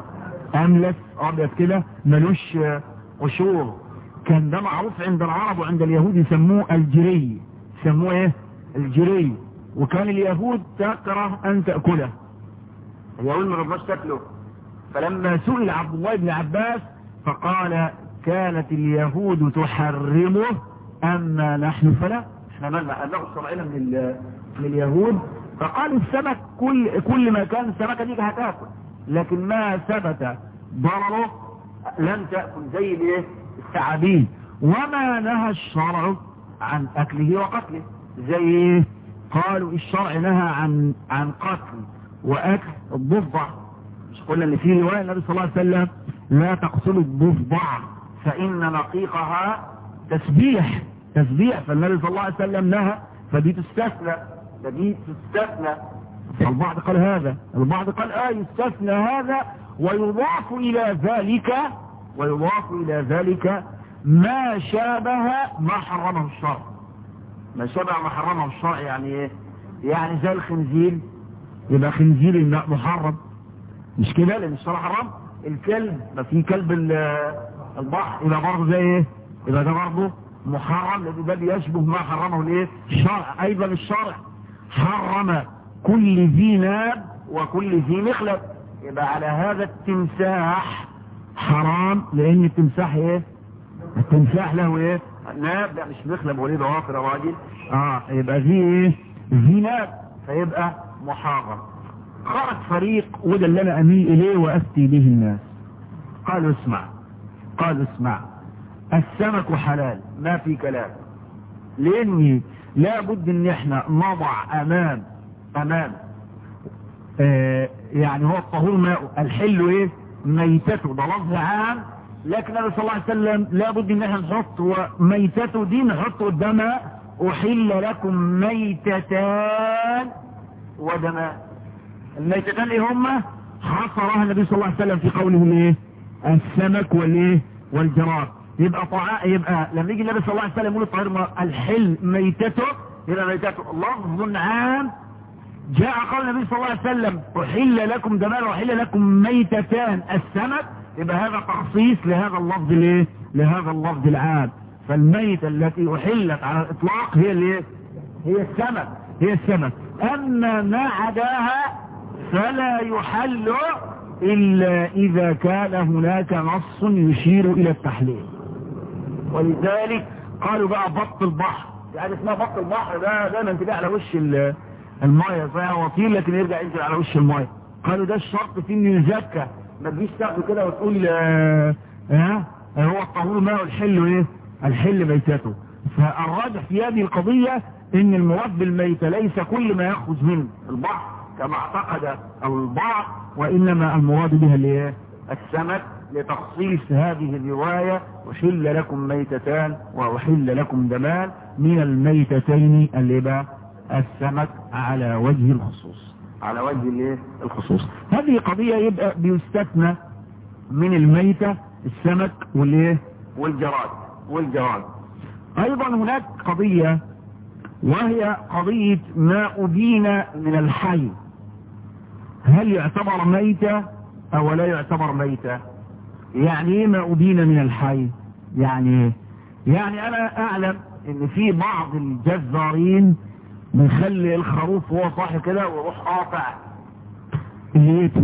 املس ابيض كده ملوش قشور كان ده معروف عند العرب وعند اليهود يسموه الجري يسموه ايه الجري وكان اليهود تكره ان تأكله اليهود ما رضاش تاكله فلما سئل عبد الله بن عباس فقال كانت اليهود تحرمه اما نحن فلا احنا مالنا انه شرعنا من من اليهود فقال السمك كل كل ما كان السمكه دي هتاكل لكن ما ثبت ضرره لن تاكل زي الايه الثعابين وما نهى الشرع عن اكله وقتله زي ايه قالوا الشرع نهى عن عن قتل واكل الضفدع مش قلنا ان في روايه النبي صلى الله عليه وسلم لا تقتلوا الضفدع فان نقيقها تسبيح تسبيح فالنبي صلى الله عليه وسلم نهى فدي تستثنى فدي تستثنى البعض قال هذا البعض قال اه يستثنى هذا ويضاف الى ذلك ويضاف الى ذلك ما شابه ما حرمه الشرع ما شابه ما حرمه الشرع يعني ايه يعني زي الخنزير يبقى خنزير الماء محرم مش كده لان الشرع حرم الكلب ما في كلب البحر يبقى برضه زي ايه يبقى ده برضه محرم لان ده بيشبه ما حرمه الايه الشرع ايضا الشرع حرم كل ذي ناب وكل ذي مخلب يبقى على هذا التمساح حرام لان التمساح ايه التمساح له ايه ناب لا مش مخلب وليه ضوافر يا راجل اه يبقى ذي ايه ذي ناب فيبقى محرم خرج فريق وده اللي انا اميل اليه وافتي به الناس قالوا اسمع قالوا اسمع السمك حلال ما في كلام لاني لابد ان احنا نضع امام امام آه يعني هو الطهور ماء الحل ايه ميتته ده لفظ عام لكن النبي صلى الله عليه وسلم لابد ان احنا نحط ميتته دي نحط قدامها احل لكم ميتتان ودمان الميتتان ايه هما حصرها النبي صلى الله عليه وسلم في قوله الايه السمك والايه والجراد يبقى طعاء يبقى لما يجي النبي صلى الله عليه وسلم يقول الطهير الحل ميتته يبقى ميتته لفظ عام جاء قال النبي صلى الله عليه وسلم احل لكم دمان واحل لكم ميتتان السمك يبقى هذا تخصيص لهذا اللفظ الايه لهذا اللفظ العام فالميتة التي احلت على الاطلاق هي الايه هي السمك هي السمك اما ما عداها فلا يحل الا اذا كان هناك نص يشير الى التحليل ولذلك قالوا بقى بط البحر يعني اسمها بط البحر ده دايما تلاقي على وش المايه زي وطيل لكن يرجع ينزل على وش المايه قالوا ده الشرط في انه يزكى ما تجيش تاخده كده وتقول اه اه هو الطهور ماء الحل ايه الحل ميتته فالراجح في هذه القضية ان المراد بالميتة ليس كل ما يخرج من البحر كما اعتقد البعض وانما المراد بها الايه السمك لتخصيص هذه الرواية وحل لكم ميتتان وأحل لكم دمان من الميتتين اللي بقى السمك على وجه الخصوص على وجه الايه الخصوص هذه قضية يبقى بيستثنى من الميتة السمك والايه والجراد والجراد ايضا هناك قضية وهي قضية ما أبين من الحي هل يعتبر ميتة او لا يعتبر ميتة يعني ايه ما أبين من الحي يعني ايه يعني انا اعلم ان في بعض الجزارين بيخلي الخروف وهو صاحي كده ويروح قاطع نيته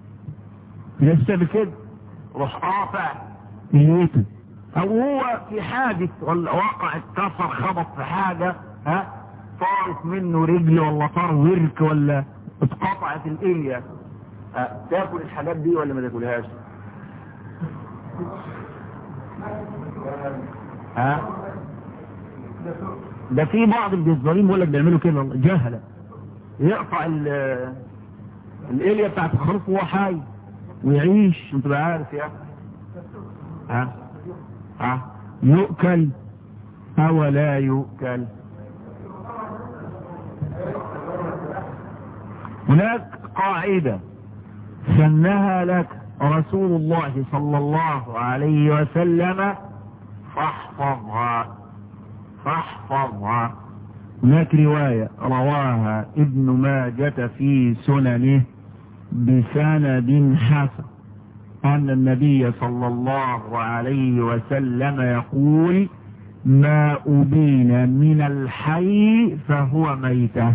لسه بكده روح قاطع نيته او هو في حادث ولا وقع اتكسر خبط في حاجة ها طارت منه رجل ولا طار ورك ولا اتقطعت الاليا ها تاكل الحاجات دي ولا ما تاكلهاش ها ده في بعض الجزارين بيقول لك بيعملوا كده والله جهله يقطع ال- الاليه بتاعت الخروف وهو حي ويعيش انت بقى عارف يعني ها ها يؤكل او لا يؤكل هناك قاعدة سنها لك رسول الله صلى الله عليه وسلم فاحفظها فاحفظها هناك رواية رواها ابن ماجة في سننه بسند حسن أن النبي صلى الله عليه وسلم يقول ما أبين من الحي فهو ميتة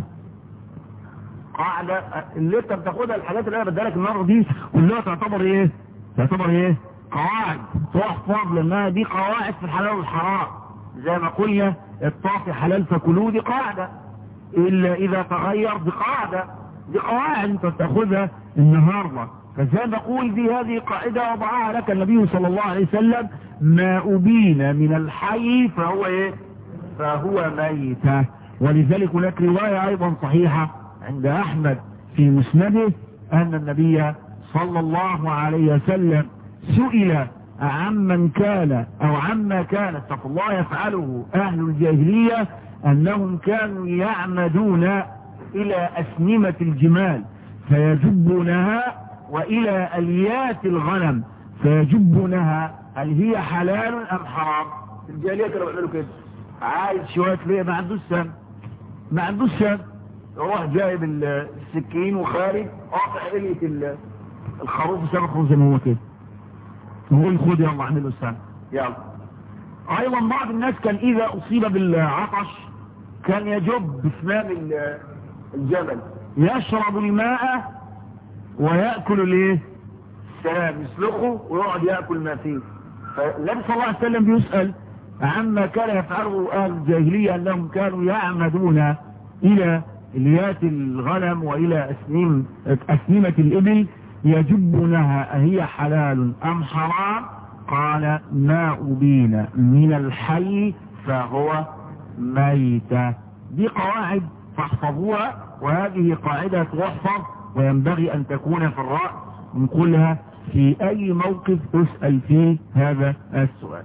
قاعدة اللي انت بتاخدها الحاجات اللي انا بديها لك النهارده دي كلها تعتبر ايه؟ تعتبر ايه؟ قواعد تحفظ لانها دي قواعد في الحلال والحرام زي ما قلنا الطافي حلال فكلوه دي قاعدة الا اذا تغير دي قاعدة دي قواعد انت بتاخدها النهارده فزي ما بقول دي هذه قاعدة وضعها لك النبي صلى الله عليه وسلم ما أبين من الحي فهو ايه فهو ميتة ولذلك هناك رواية ايضا صحيحة عند احمد في مسنده ان النبي صلى الله عليه وسلم سئل عمن كان او عما كان اتقوا الله يفعله اهل الجاهلية انهم كانوا يعمدون الى اسنمة الجمال فيجبونها والى اليات الغنم فيجبونها هل هي حلال ام حرام الجاهلية كانوا بيعملوا كده عايز شوية ليه ما عندوش سم ما عندوش سم يروح جايب السكين وخارج قاطع قلية ال- الخروف وسبخه زي ما هو كده وهو خد يلا اعمله سم يلا ايضا بعض الناس كان اذا اصيب بالعطش كان يجب بسنام ال- الجمل يشرب الماء ويأكل الايه السلام يسلخه ويقعد يأكل ما فيه فالنبي صلى الله عليه وسلم بيسأل عما كان يفعله اهل الجاهلية انهم كانوا يعمدون الى اليات الغنم والى اسنيم اسنمة الابل يجبونها اهي حلال ام حرام قال ما ابين من الحي فهو ميتة دي قواعد فاحفظوها وهذه قاعدة تحفظ وينبغي ان تكون في الرأس نقولها في اي موقف تسأل فيه هذا السؤال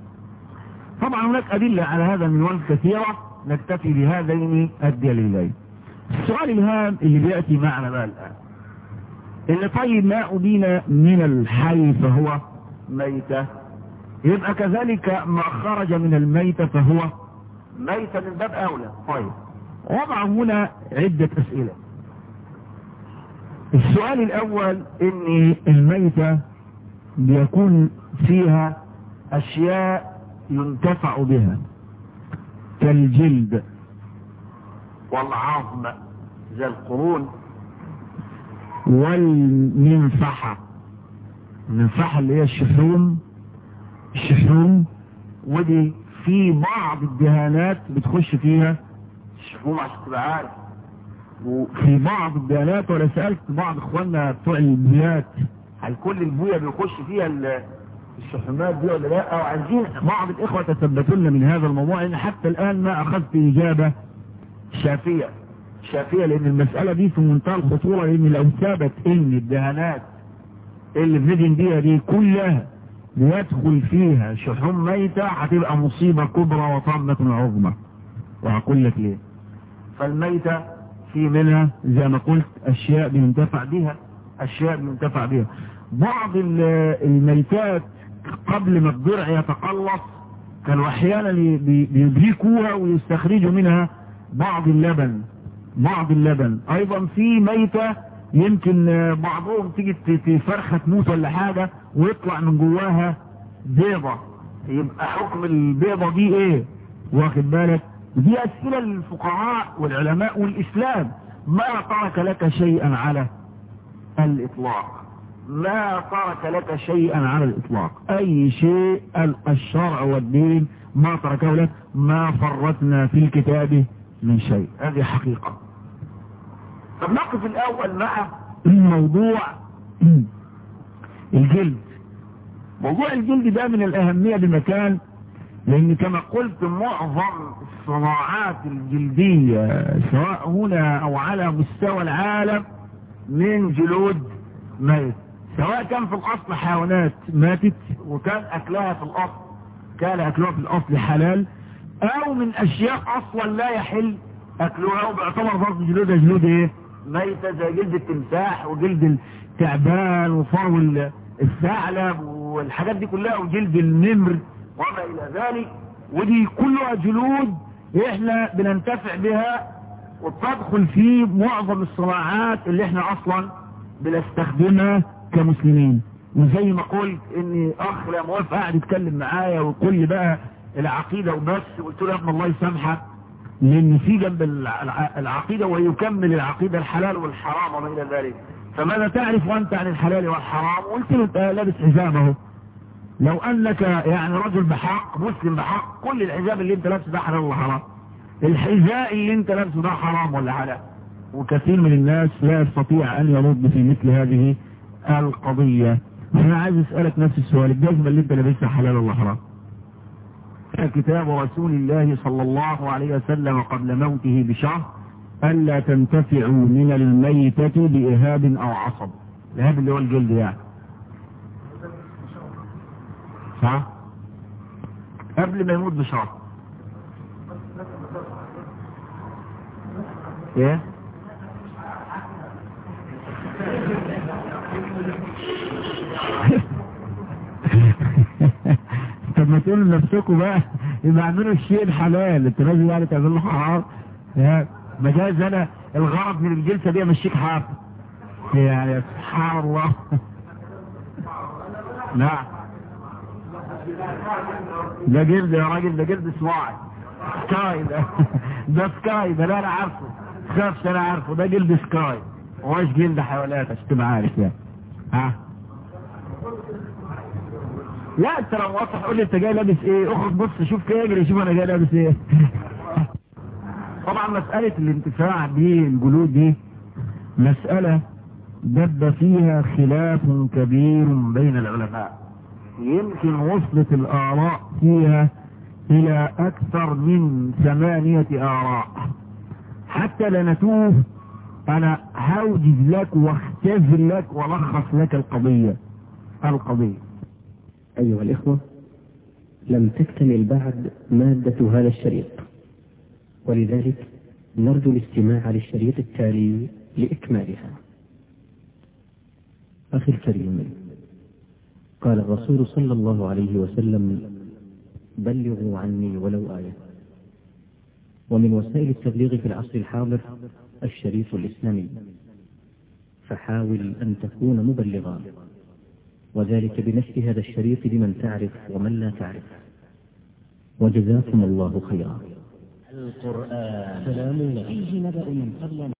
طبعا هناك ادلة على هذا المنوال كثيرة نكتفي بهذين الدليلين السؤال الهام اللي بيأتي معنا بقى الآن اللي طيب ما أبين من الحي فهو ميتة يبقى كذلك ما خرج من الميتة فهو ميتة من باب أولى طيب وضع هنا عدة أسئلة السؤال الأول إن الميتة بيكون فيها أشياء ينتفع بها كالجلد والعظم زي القرون والمنفحة المنفحة اللي هي الشحوم الشحوم ودي في بعض الدهانات بتخش فيها الشحوم عشان تبقى عارف وفي بعض الدهانات ولا سألت بعض اخواننا بتوع البيات هل كل البوية بيخش فيها ال- الشحومات دي ولا لا او عايزين بعض الاخوة تثبتوا لنا من هذا الموضوع لان حتى الان ما اخذت اجابة شافية شافية لان المسألة دي في منتهى الخطورة لان لو ثبت ان الدهانات اللي بندهن بيها دي كلها بيدخل فيها شحوم ميتة هتبقى مصيبة كبرى وطامة عظمى وهقول لك ليه فالميتة في منها زي ما قلت اشياء بينتفع بها اشياء بينتفع بها بعض ال- الميتات قبل ما الضرع يتقلص كانوا احيانا بي- بيدركوها ويستخرجوا منها بعض اللبن بعض اللبن ايضا في ميتة يمكن آه، بعضهم تيجي ت- ت- فرخة تموت ولا حاجة ويطلع من جواها بيضة يبقى حكم البيضة دي ايه واخد بالك دي اسئلة للفقهاء والعلماء والاسلام ما ترك لك شيئا على الاطلاق ما ترك لك شيئا على الاطلاق اي شيء ألقى الشرع والدين ما تركه لك ما فرطنا في الكتاب من شيء هذه حقيقة طب نقف الاول مع موضوع الجلد موضوع الجلد ده من الاهمية بمكان لان كما قلت معظم الصناعات الجلدية سواء هنا او على مستوى العالم من جلود ميت سواء كان في الاصل حيوانات ماتت وكان اكلها في الاصل كان اكلها في الاصل حلال او من اشياء اصلا لا يحل اكلها وبيعتبر برضه جلودها جلود ايه ميتة زي جلد التمساح وجلد التعبان وفرو الثعلب والحاجات دي كلها وجلد النمر وما الى ذلك ودي كلها جلود احنا بننتفع بها وتدخل في معظم الصناعات اللي احنا اصلا بنستخدمها كمسلمين وزي ما قلت ان اخ لا موافق قاعد يتكلم معايا ويقول لي بقى العقيده وبس قلت له يا ابن الله يسامحك لان في جنب العقيده ويكمل العقيده الحلال والحرام وما الى ذلك فماذا تعرف انت عن الحلال والحرام قلت له انت لابس حزام اهو لو انك يعني رجل بحق مسلم بحق كل الحزام اللي انت لابسه ده حلال ولا حرام الحذاء اللي انت لابسه ده حرام ولا حلال وكثير من الناس لا يستطيع ان يرد في مثل هذه القضية انا عايز اسألك نفس السؤال الجزمة اللي انت لابسها حلال ولا حرام كتاب رسول الله صلى الله عليه وسلم قبل موته بشهر ألا تنتفعوا من الميتة بإهاب أو عصب الإهاب اللي هو الجلد يعني صح قبل ما يموت بشهر ايه طب ما تقولوا لنفسكم بقى يبقى اعملوا الشيء الحلال انت لازم يعني تعملوا حرام مجاز انا الغرض من الجلسه دي امشيك حافظ يعني سبحان الله نعم ده جلد يا راجل ده جلد صواعي سكاي ده ده سكاي ده لا انا عارفه خافش انا عارفه ده جلد سكاي ومش جلد حيوانات عشان تبقى عارف يعني ها لا انت لو واضح قول لي انت جاي لابس ايه اخرج بص شوف كده اجري شوف انا جاي لابس ايه طبعا مسألة الانتفاع بالجلود دي مسألة دب فيها خلاف كبير بين العلماء يمكن وصلت الآراء فيها إلى أكثر من ثمانية آراء حتى لا نتوه أنا هوجد لك واختزل لك ولخص لك القضية القضية أيها الإخوة لم تكتمل بعد مادة هذا الشريط ولذلك نرجو الاستماع للشريط التالي لإكمالها أخي الكريم قال الرسول صلى الله عليه وسلم بلغوا عني ولو آية ومن وسائل التبليغ في العصر الحاضر الشريف الإسلامي فحاول أن تكون مبلغا وذلك بنشر هذا الشريط لمن تعرف ومن لا تعرف وجزاكم الله خيرا القرآن سلام فيه نبأ من قبل